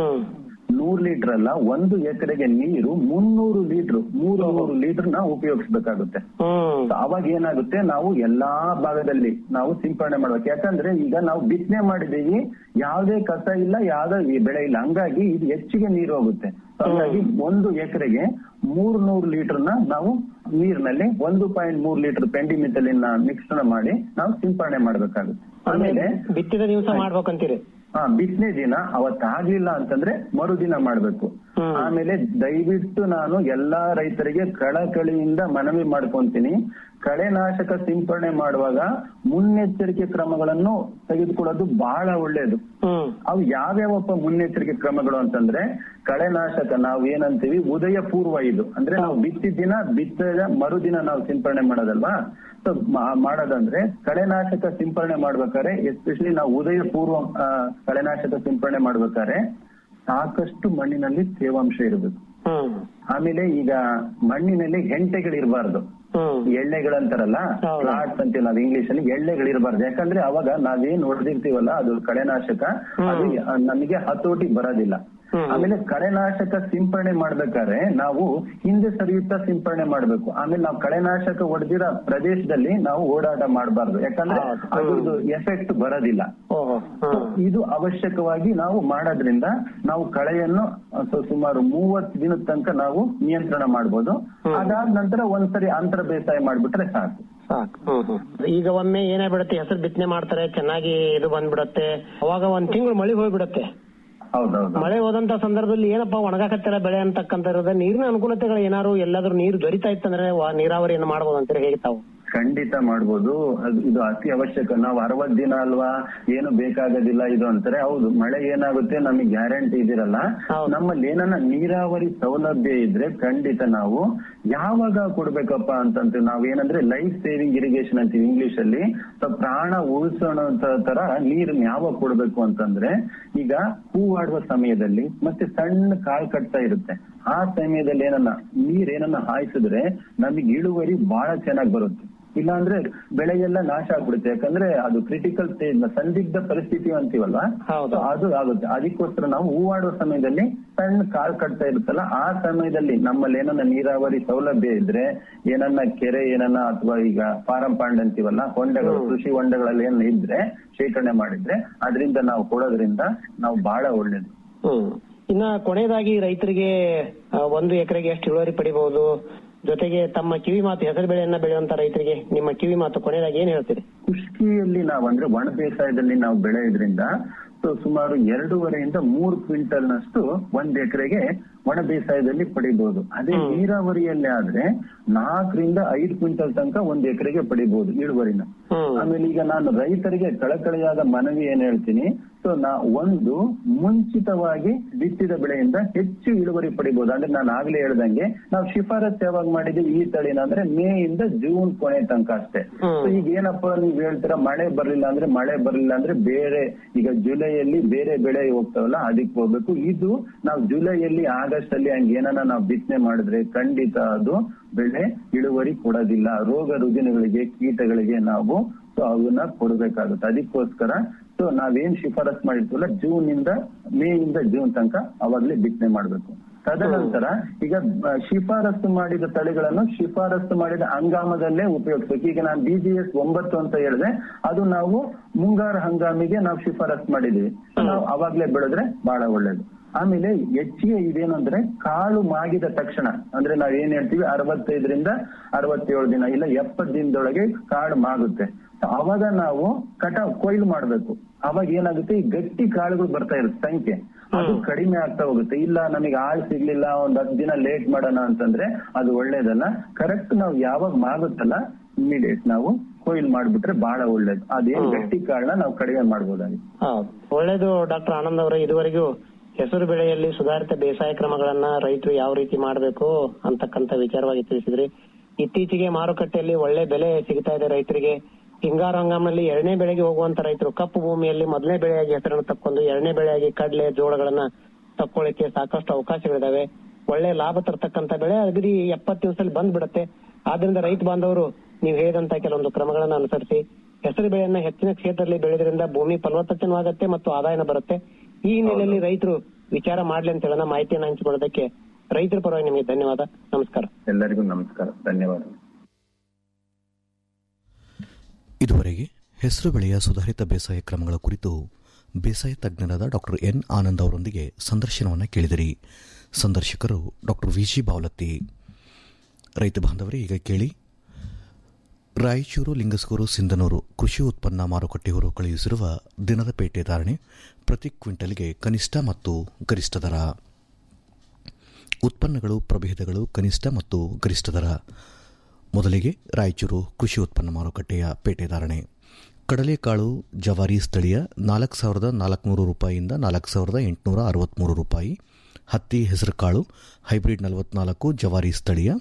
ನೂರ್ ಲೀಟರ್ ಅಲ್ಲ ಒಂದು ಎಕರೆಗೆ ನೀರು ಮುನ್ನೂರು ಲೀಟರ್ ಮೂರು ನೂರು ಲೀಟರ್ ನಾವು ಉಪಯೋಗಿಸ್ಬೇಕಾಗುತ್ತೆ So ಅವಾಗ ಏನಾಗುತ್ತೆ ನಾವು ಎಲ್ಲಾ ಭಾಗದಲ್ಲಿ ನಾವು ಸಿಂಪರಣೆ ಮಾಡ್ಬೇಕು ಯಾಕಂದ್ರೆ ಈಗ ನಾವು ಬಿತ್ತನೆ ಮಾಡಿದೀವಿ ಯಾವ್ದೇ ಕಸ ಇಲ್ಲ ಯಾವ್ದೇ ಈ ಬೆಳೆ ಇಲ್ಲ ಹಂಗಾಗಿ ಇದು ಹೆಚ್ಚಿಗೆ ನೀರು ಹೋಗುತ್ತೆ So ಹಂಗಾಗಿ ಒಂದು ಎಕರೆಗೆ ಮೂರ್ ನೂರು ಲೀಟರ್ ನ ನಾವು ನೀರಿನಲ್ಲಿ ಒಂದು ಪಾಯಿಂಟ್ ಮೂರ್ ಲೀಟರ್ ಪೆಂಡಿಮಿಥಲಿನ ಮಿಶ್ರಣ ಮಾಡಿ ನಾವು ಸಿಂಪರಣೆ ಮಾಡ್ಬೇಕಾಗುತ್ತೆ ಆಮೇಲೆ ಬಿತ್ತಿದ ದಿವಸ ಮಾಡ್ಬೇಕಂತೀರಿ ಹಾ ಬಿತ್ತನೆ ದಿನ ಅವತ್ತಾಗ್ಲಿಲ್ಲ ಅಂತಂದ್ರೆ ಮರುದಿನ ಮಾಡ್ಬೇಕು ಆಮೇಲೆ ದಯವಿಟ್ಟು ನಾನು ಎಲ್ಲಾ ರೈತರಿಗೆ ಕಳಕಳಿಯಿಂದ ಮನವಿ ಮಾಡ್ಕೊಂತೀನಿ ಕಳೆನಾಶಕ ಸಿಂಪರಣೆ ಮಾಡುವಾಗ ಮುನ್ನೆಚ್ಚರಿಕೆ ಕ್ರಮಗಳನ್ನು ತೆಗೆದುಕೊಳ್ಳೋದು ಬಹಳ ಒಳ್ಳೇದು ಅವು ಯಾವ್ಯಾವಪ್ಪ ಮುನ್ನೆಚ್ಚರಿಕೆ ಕ್ರಮಗಳು ಅಂತಂದ್ರೆ ಕಳೆನಾಶಕ ನಾವು ಏನಂತೀವಿ ಉದಯ ಪೂರ್ವ ಇದು ಅಂದ್ರೆ ನಾವು ಬಿತ್ತಿದ ದಿನ ಬಿತ್ತದ ಮರುದಿನ ನಾವು ಸಿಂಪರಣೆ ಮಾಡೋದಲ್ವಾ ಸೊ ಮಾಡೋದಂದ್ರೆ ಕಳೆನಾಶಕ ಸಿಂಪರಣೆ ಮಾಡ್ಬೇಕಾದ್ರೆ ಎಸ್ಪೆಷಲಿ ನಾವು ಉದಯ ಪೂರ್ವ ಆ, ಕಳೆನಾಶಕ ಸಿಂಪರಣೆ ಮಾಡ್ಬೇಕಾದ್ರೆ ಸಾಕಷ್ಟು ಮಣ್ಣಿನಲ್ಲಿ ತೇವಾಂಶ ಇರಬೇಕು ಆಮೇಲೆ ಈಗ ಮಣ್ಣಿನಲ್ಲಿ ಹೆಂಟೆಗಳಿರಬಾರ್ದು ಎಳ್ಳೆಗಳಂತಾರಲ್ಲ ಫ್ಲಾಟ್ಸ್ ಅಂತೀವಿ ನಾವು ಇಂಗ್ಲಿಷ್ ಅಲ್ಲಿ ಎಳ್ಳೆಗಳಿರಬಾರ್ದು ಯಾಕಂದ್ರೆ ಅವಾಗ ನಾವೇನ್ ಹೊಡೆದಿರ್ತೀವಲ್ಲ ಅದು ಕಳೆನಾಶಕ ಅದು ನಮಗೆ ಹತೋಟಿ ಬರೋದಿಲ್ಲ ಆಮೇಲೆ ಕಳೆನಾಶಕ ಸಿಂಪರಣೆ ಮಾಡ್ಬೇಕಾದ್ರೆ ನಾವು ಹಿಂದೆ ಸರಿಯುತ್ತಾ ಸಿಂಪರಣೆ ಮಾಡ್ಬೇಕು ಆಮೇಲೆ ನಾವು ಕಳೆನಾಶಕ ಹೊಡೆದಿರೋ ಪ್ರದೇಶದಲ್ಲಿ ನಾವು ಓಡಾಟ ಮಾಡಬಾರ್ದು ಯಾಕಂದ್ರೆ ಅದ್ರದ್ದು ಎಫೆಕ್ಟ್ ಬರೋದಿಲ್ಲ ಇದು ಅವಶ್ಯಕವಾಗಿ ನಾವು ಮಾಡೋದ್ರಿಂದ ನಾವು ಕಳೆಯನ್ನು ಅಹ್, ಸೊ ಸುಮಾರು ಮೂವತ್ತು ದಿನದ ತನಕ ನಾವು ನಿಯಂತ್ರಣ ಮಾಡ್ಬೋದು ಅದಾದ ನಂತರ ಒಂದ್ಸರಿ ಅಂತರ ಬೇಸಾಯ ಮಾಡ್ಬಿಟ್ರೆ ಸಾಕು ಸಾಕು ಈಗ ಒಮ್ಮೆ ಏನೇ ಬಿಡುತ್ತೆ ಹೆಸರು ಬಿತ್ತನೆ ಮಾಡ್ತಾರೆ ಚೆನ್ನಾಗಿ ಇದು ಬಂದ್ಬಿಡತ್ತೆ ಅವಾಗ ಒಂದ್ ತಿಂಗಳು ಮಳಿ ಹೋಗ್ಬಿಡತ್ತೆ ಹೌದೌದು ಮಳೆ ಹೋದಂತ ಸಂದರ್ಭದಲ್ಲಿ ಏನಪ್ಪಾ ಒಣಗಾಕತ್ತಿರ ಬೆಳೆ ಅಂತಕ್ಕಂತ ಇರೋದು ನೀರಿನ ಅನುಕೂಲತೆಗಳು ಏನಾದ್ರು ಎಲ್ಲಾದ್ರೂ ನೀರು ದೊರಿತಾ ಇತ್ತಂದ್ರೆ ವಾ- ನೀರಾವರಿಯನ್ನು ಮಾಡ್ಬೋದು ಅಂತೀರಿ ಹೇಗೆ ತಾವು ಖಂಡಿತ ಮಾಡ್ಬೋದು ಅದು ಇದು ಅತಿ ಅವಶ್ಯಕ ನಾವು ಅರವತ್ ದಿನ ಅಲ್ವಾ ಏನು ಬೇಕಾಗೋದಿಲ್ಲ ಇದು ಅಂತಾರೆ ಹೌದು ಮಳೆ ಏನಾಗುತ್ತೆ ನಮಗೆ ಗ್ಯಾರಂಟಿ ಇದಿರಲ್ಲ ನಮ್ಮಲ್ಲಿ ಏನನ್ನ ನೀರಾವರಿ ಸೌಲಭ್ಯ ಇದ್ರೆ ಖಂಡಿತ ನಾವು ಯಾವಾಗ ಕೊಡ್ಬೇಕಪ್ಪ ಅಂತಂತ ನಾವೇನಂದ್ರೆ ಲೈಫ್ ಸೇವಿಂಗ್ ಇರಿಗೇಷನ್ ಅಂತೀವಿ ಇಂಗ್ಲಿಷ್ ಅಲ್ಲಿ ಸೊ ಪ್ರಾಣ ಉಳಿಸೋಣ ತರ ನೀರನ್ನ ಯಾವಾಗ ಕೊಡ್ಬೇಕು ಅಂತಂದ್ರೆ ಈಗ ಹೂವಾಡುವ ಸಮಯದಲ್ಲಿ ಮತ್ತೆ ಸಣ್ಣ ಕಾಳು ಕಟ್ತಾ ಇರುತ್ತೆ ಆ ಸಮಯದಲ್ಲಿ ಏನನ್ನ ನೀರ್ ಏನನ್ನ ಹಾಯಿಸಿದ್ರೆ ನಮಗೆ ಇಳುವರಿ ಬಹಳ ಚೆನ್ನಾಗಿ ಬರುತ್ತೆ ಇಲ್ಲಾಂದ್ರೆ ಬೆಳೆಯೆಲ್ಲ ನಾಶ ಆಗ್ಬಿಡುತ್ತೆ ಯಾಕಂದ್ರೆ ಅದು ಕ್ರಿಟಿಕಲ್ ಸ್ಟೇಜ್ ಸಂದಿಗ್ಧ ಪರಿಸ್ಥಿತಿ ಅಂತೀವಲ್ಲ So ಅದು ಆಗುತ್ತೆ ಅದಕ್ಕೋಸ್ಕರ ನಾವು ಹೂವಾಡುವ ಸಮಯದಲ್ಲಿ ಸಣ್ಣ ಕಾಳು ಕಟ್ತಾ ಇರುತ್ತಲ್ಲ ಆ ಸಮಯದಲ್ಲಿ ನಮ್ಮಲ್ಲಿ ಏನನ್ನ ನೀರಾವರಿ ಸೌಲಭ್ಯ ಇದ್ರೆ ಏನನ್ನ ಕೆರೆ ಏನನ್ನ ಅಥವಾ ಈಗ ಫಾರಂ ಪಾಂಡ್ ಅಂತೀವಲ್ಲ ಹೊಂಡಗಳು ಕೃಷಿ ಹೊಂಡಗಳಲ್ಲಿ ಏನ ಇದ್ರೆ ಶೇಖರಣೆ ಮಾಡಿದ್ರೆ ಅದರಿಂದ ನಾವು ಕೊಡೋದ್ರಿಂದ ನಾವು ಬಹಳ ಒಳ್ಳೇದು ಹ್ಮ್ ಇನ್ನ ಕೊನೆಯದಾಗಿ ರೈತರಿಗೆ ಆ, ಒಂದು ಎಕರೆಗೆ ಎಷ್ಟು ಇಳುವರಿ ಪಡಿಬಹುದು ಜೊತೆಗೆ ತಮ್ಮ ಕಿವಿ ಮಾತು ಹೆಸರು ಬೆಳೆಯನ್ನ ಬೆಳೆಯುವಂತ ರೈತರಿಗೆ ನಿಮ್ಮ ಕಿವಿ ಮಾತು ಕೊನೆಯದಾಗಿ ಏನ್ ಹೇಳ್ತೀರಿ ಕುಷ್ಕಿಯಲ್ಲಿ ನಾವು ಅಂದ್ರೆ ಒಣ ಬೇಸಾಯದಲ್ಲಿ ನಾವು ಬೆಳೆಯೋದ್ರಿಂದ ಸೊ ಸುಮಾರು ಎರಡೂವರೆಯಿಂದ ಮೂರು ಕ್ವಿಂಟಲ್ ನಷ್ಟು ಒಂದ್ ಎಕರೆಗೆ ಒಣ ಬೇಸಾಯದಲ್ಲಿ ಪಡಿಬಹುದು ಅದೇ ನೀರಾವರಿಯಲ್ಲಿ ಆದ್ರೆ ನಾಲ್ಕರಿಂದ ಐದು ಕ್ವಿಂಟಲ್ ತನಕ ಒಂದ್ ಎಕರೆಗೆ ಪಡಿಬಹುದು ಇಳುವರಿನ ಆಮೇಲೆ ಈಗ ನಾನು ರೈತರಿಗೆ ಕಳಕಳಿಯಾದ ಮನವಿ ಏನ್ ಹೇಳ್ತೀನಿ ಸೊ ನಾ ಒಂದು ಮುಂಚಿತವಾಗಿ ಬಿತ್ತಿದ ಬೆಳೆಯಿಂದ ಹೆಚ್ಚು ಇಳುವರಿ ಪಡಿಬಹುದು ಅಂದ್ರೆ ನಾನು ಆಗ್ಲೇ ಹೇಳ್ದಂಗೆ ನಾವು ಶಿಫಾರಸ್ ಯಾವಾಗ ಮಾಡಿದೀವಿ ಈ ತಳಿನ ಅಂದ್ರೆ ಮೇ ಇಂದ ಜೂನ್ ಕೊನೆ ತನಕ ಅಷ್ಟೇ So ಈಗ ಏನಪ್ಪಾ ನೀವ್ ಹೇಳ್ತೀರಾ ಮಳೆ ಬರ್ಲಿಲ್ಲ ಅಂದ್ರೆ ಮಳೆ ಬರ್ಲಿಲ್ಲ ಅಂದ್ರೆ ಬೇರೆ ಈಗ ಜುಲೈಯಲ್ಲಿ ಬೇರೆ ಬೆಳೆ ಹೋಗ್ತಾವಲ್ಲ ಅದಕ್ಕೆ ಹೋಗ್ಬೇಕು ಇದು ನಾವು ಜುಲೈಯಲ್ಲಿ ಆಗಸ್ಟ್ ಅಲ್ಲಿ ಹಂಗ ಏನನ್ನ ನಾವು ಬಿತ್ತನೆ ಮಾಡಿದ್ರೆ ಖಂಡಿತ ಅದು ಬೆಳೆ ಇಳುವರಿ ಕೊಡೋದಿಲ್ಲ ರೋಗ ರುಜಿನಗಳಿಗೆ ಕೀಟಗಳಿಗೆ ನಾವು ಸೊ ಅವನ್ನ ಕೊಡಬೇಕಾಗುತ್ತೆ ಅದಕ್ಕೋಸ್ಕರ ಸೊ ನಾವೇನ್ ಶಿಫಾರಸ್ ಮಾಡಿರ್ತೀವಲ್ಲ ಜೂನ್ ಇಂದ ಮೇ ಇಂದ ಜೂನ್ ತನಕ ಅವಾಗ್ಲೇ ಬಿತ್ತನೆ ಮಾಡ್ಬೇಕು ತದನಂತರ ಈಗ ಆ, ಶಿಫಾರಸು ಮಾಡಿದ ತಳಿಗಳನ್ನು ಶಿಫಾರಸು ಮಾಡಿದ ಹಂಗಾಮದಲ್ಲೇ ಉಪಯೋಗಿಸ್ಬೇಕು ಈಗ ನಾನು ಬಿಜಿಎಸ್ ಒಂಬತ್ತು ಅಂತ ಹೇಳಿದೆ ಅದು ನಾವು ಮುಂಗಾರು ಹಂಗಾಮಿಗೆ ನಾವು ಶಿಫಾರಸ್ ಮಾಡಿದೀವಿ ನಾವು ಅವಾಗ್ಲೇ ಬೆಳೆದ್ರೆ ಬಹಳ ಒಳ್ಳೇದು ಆಮೇಲೆ ಹೆಚ್ಚಿಗೆ ಇದೇನಂದ್ರೆ ಕಾಳು ಮಾಗಿದ ತಕ್ಷಣ ಅಂದ್ರೆ ನಾವ್ ಏನ್ ಹೇಳ್ತೀವಿ ಅರವತ್ತೈದರಿಂದ ಅರವತ್ತೇಳು ದಿನ ಇಲ್ಲ ಎಪ್ಪತ್ ದಿನದೊಳಗೆ ಕಾಳು ಮಾಗುತ್ತೆ So ಅವಾಗ ನಾವು ಕಟಾವ್ ಕೊಯ್ಲು ಮಾಡ್ಬೇಕು ಅವಾಗ ಏನಾಗುತ್ತೆ ಈ ಗಟ್ಟಿ ಕಾಳುಗಳು ಬರ್ತಾ ಇರುತ್ತೆ ಸಂಖ್ಯೆ ಅದು ಕಡಿಮೆ ಆಗ್ತಾ ಹೋಗುತ್ತೆ ಇಲ್ಲ ನಮಗೆ ಆಳ್ ಸಿಗ್ಲಿಲ್ಲ ಒಂದ್ ಹತ್ತು ದಿನ ಲೇಟ್ ಮಾಡೋಣ ಅಂತಂದ್ರೆ ಅದು ಒಳ್ಳೇದಲ್ಲ ಕರೆಕ್ಟ್ ನಾವು ಯಾವಾಗ ಮಾಗುತ್ತಲ್ಲ ಇಮಿಡಿಯೇಟ್ ನಾವು ಕೊಯ್ಲು ಮಾಡ್ಬಿಟ್ರೆ ಬಹಳ ಒಳ್ಳೇದು ಅದೇನ್ ಗಟ್ಟಿ ಕಾಳನ್ನ ನಾವು ಕಡಿಮೆ ಮಾಡ್ಬೋದಾಗಿದೆ ಹೌದು ಒಳ್ಳೇದು ಡಾಕ್ಟರ್ ಆನಂದ್ ಅವರೇ ಇದುವರೆಗೂ ಹೆಸರು ಬೆಳೆಯಲ್ಲಿ ಸುಧಾರಿತ ಬೇಸಾಯ ಕ್ರಮಗಳನ್ನ ರೈತರು ಯಾವ ರೀತಿ ಮಾಡಬೇಕು ಅಂತಕ್ಕಂತ ವಿಚಾರವಾಗಿ ತಿಳಿಸಿದ್ರಿ ಇತ್ತೀಚೆಗೆ ಮಾರುಕಟ್ಟೆಯಲ್ಲಿ ಒಳ್ಳೆ ಬೆಲೆ ಸಿಗ್ತಾ ಇದೆ ರೈತರಿಗೆ ಹಿಂಗಾರು ಹಂಗಾಮಲ್ಲಿ ಎರಡನೇ ಬೆಳೆಗೆ ಹೋಗುವಂತ ರೈತರು ಕಪ್ಪು ಭೂಮಿಯಲ್ಲಿ ಮೊದಲನೇ ಬೆಳೆಯಾಗಿ ಹೆಸರನ್ನು ತಕ್ಕೊಂಡು ಎರಡನೇ ಬೆಳೆಯಾಗಿ ಕಡಲೆ ಜೋಳಗಳನ್ನ ತಕ್ಕೊಳ್ಳಿಕ್ಕೆ ಸಾಕಷ್ಟು ಅವಕಾಶಗಳಿದಾವೆ ಒಳ್ಳೆ ಲಾಭ ತರ್ತಕ್ಕಂತ ಬೆಳೆ ಅಗದಿ ಎಪ್ಪತ್ತು ದಿವಸದಲ್ಲಿ ಬಂದ್ಬಿಡುತ್ತೆ ಆದ್ರಿಂದ ರೈತ ಬಾಂಧವರು ನೀವು ಹೇಳಿದಂತ ಕೆಲವೊಂದು ಕ್ರಮಗಳನ್ನ ಅನುಸರಿಸಿ ಹೆಸರು ಬೆಳೆಯನ್ನ ಹೆಚ್ಚಿನ ಕ್ಷೇತ್ರದಲ್ಲಿ ಬೆಳೆದ್ರಿಂದ ಭೂಮಿ ಫಲವತ್ತತೆನೂ ಆಗತ್ತೆ ಮತ್ತು ಆದಾಯನ ಬರುತ್ತೆ ಈ ಹಿನ್ನೆಲೆಯಲ್ಲಿ ರೈತರು ವಿಚಾರ ಮಾಡ್ಲಿ ಅಂತ ಹೇಳೋಣ ಮಾಹಿತಿಯನ್ನು ಹಂಚಿಕೊಳ್ಳೋದಕ್ಕೆ ರೈತರ ಪರವಾಗಿ ನಿಮಗೆ ಧನ್ಯವಾದ ನಮಸ್ಕಾರ ಎಲ್ಲರಿಗೂ ನಮಸ್ಕಾರ ಧನ್ಯವಾದ ಇದುವರೆಗೆ ಹೆಸರು ಬೆಳೆಯ ಸುಧಾರಿತ ಬೇಸಾಯ ಕ್ರಮಗಳ ಕುರಿತು ಬೇಸಾಯ ತಜ್ಞರಾದ ಡಾಕ್ಟರ್ ಎನ್ ಆನಂದ್ ಅವರೊಂದಿಗೆ ಸಂದರ್ಶನವನ್ನು ಕೇಳಿದಿರಿ ಸಂದರ್ಶಕರು ಡಾಕ್ಟರ್ ವಿಜಿ ಬಾವಲತ್ತಿ ರೈತ ಬಾಂಧವರೇ ಈಗ ಕೇಳಿ ರಾಯಚೂರು ಲಿಂಗಸ್ಗೂರು ಸಿಂಧನೂರು ಕೃಷಿ ಉತ್ಪನ್ನ ಮಾರುಕಟ್ಟೆಯವರು ಕಳುಹಿಸಿರುವ ದಿನದ ಪೇಟೆ ಧಾರಣೆ ಪ್ರತಿ ಕ್ವಿಂಟಲ್ಗೆ ಕನಿಷ್ಠ ಮತ್ತು ಗರಿಷ್ಠ ದರ ಉತ್ಪನ್ನಗಳು ಪ್ರಭೇದಗಳು ಕನಿಷ್ಠ ಮತ್ತು ಗರಿಷ್ಠ ದರ ಮೊದಲಿಗೆ ರಾಯಚೂರು ಕೃಷಿ ಉತ್ಪನ್ನ ಮಾರುಕಟ್ಟೆಯ ಪೇಟೆ ಧಾರಣೆ ಕಡಲೆಕಾಳು ಜವಾರಿ ಸ್ಥಳೀಯ ನಾಲ್ಕು ಸಾವಿರದ ನಾಲ್ಕುನೂರು ರೂಪಾಯಿಯಿಂದ ನಾಲ್ಕು ಸಾವಿರದ ಎಂಟುನೂರ ಅರವತ್ತ್ಮೂರು ರೂಪಾಯಿ ಹತ್ತಿ ಹೆಸರುಕಾಳು ಹೈಬ್ರಿಡ್ ನಲವತ್ನಾಲ್ಕು ಜವಾರಿ ಸ್ಥಳೀಯ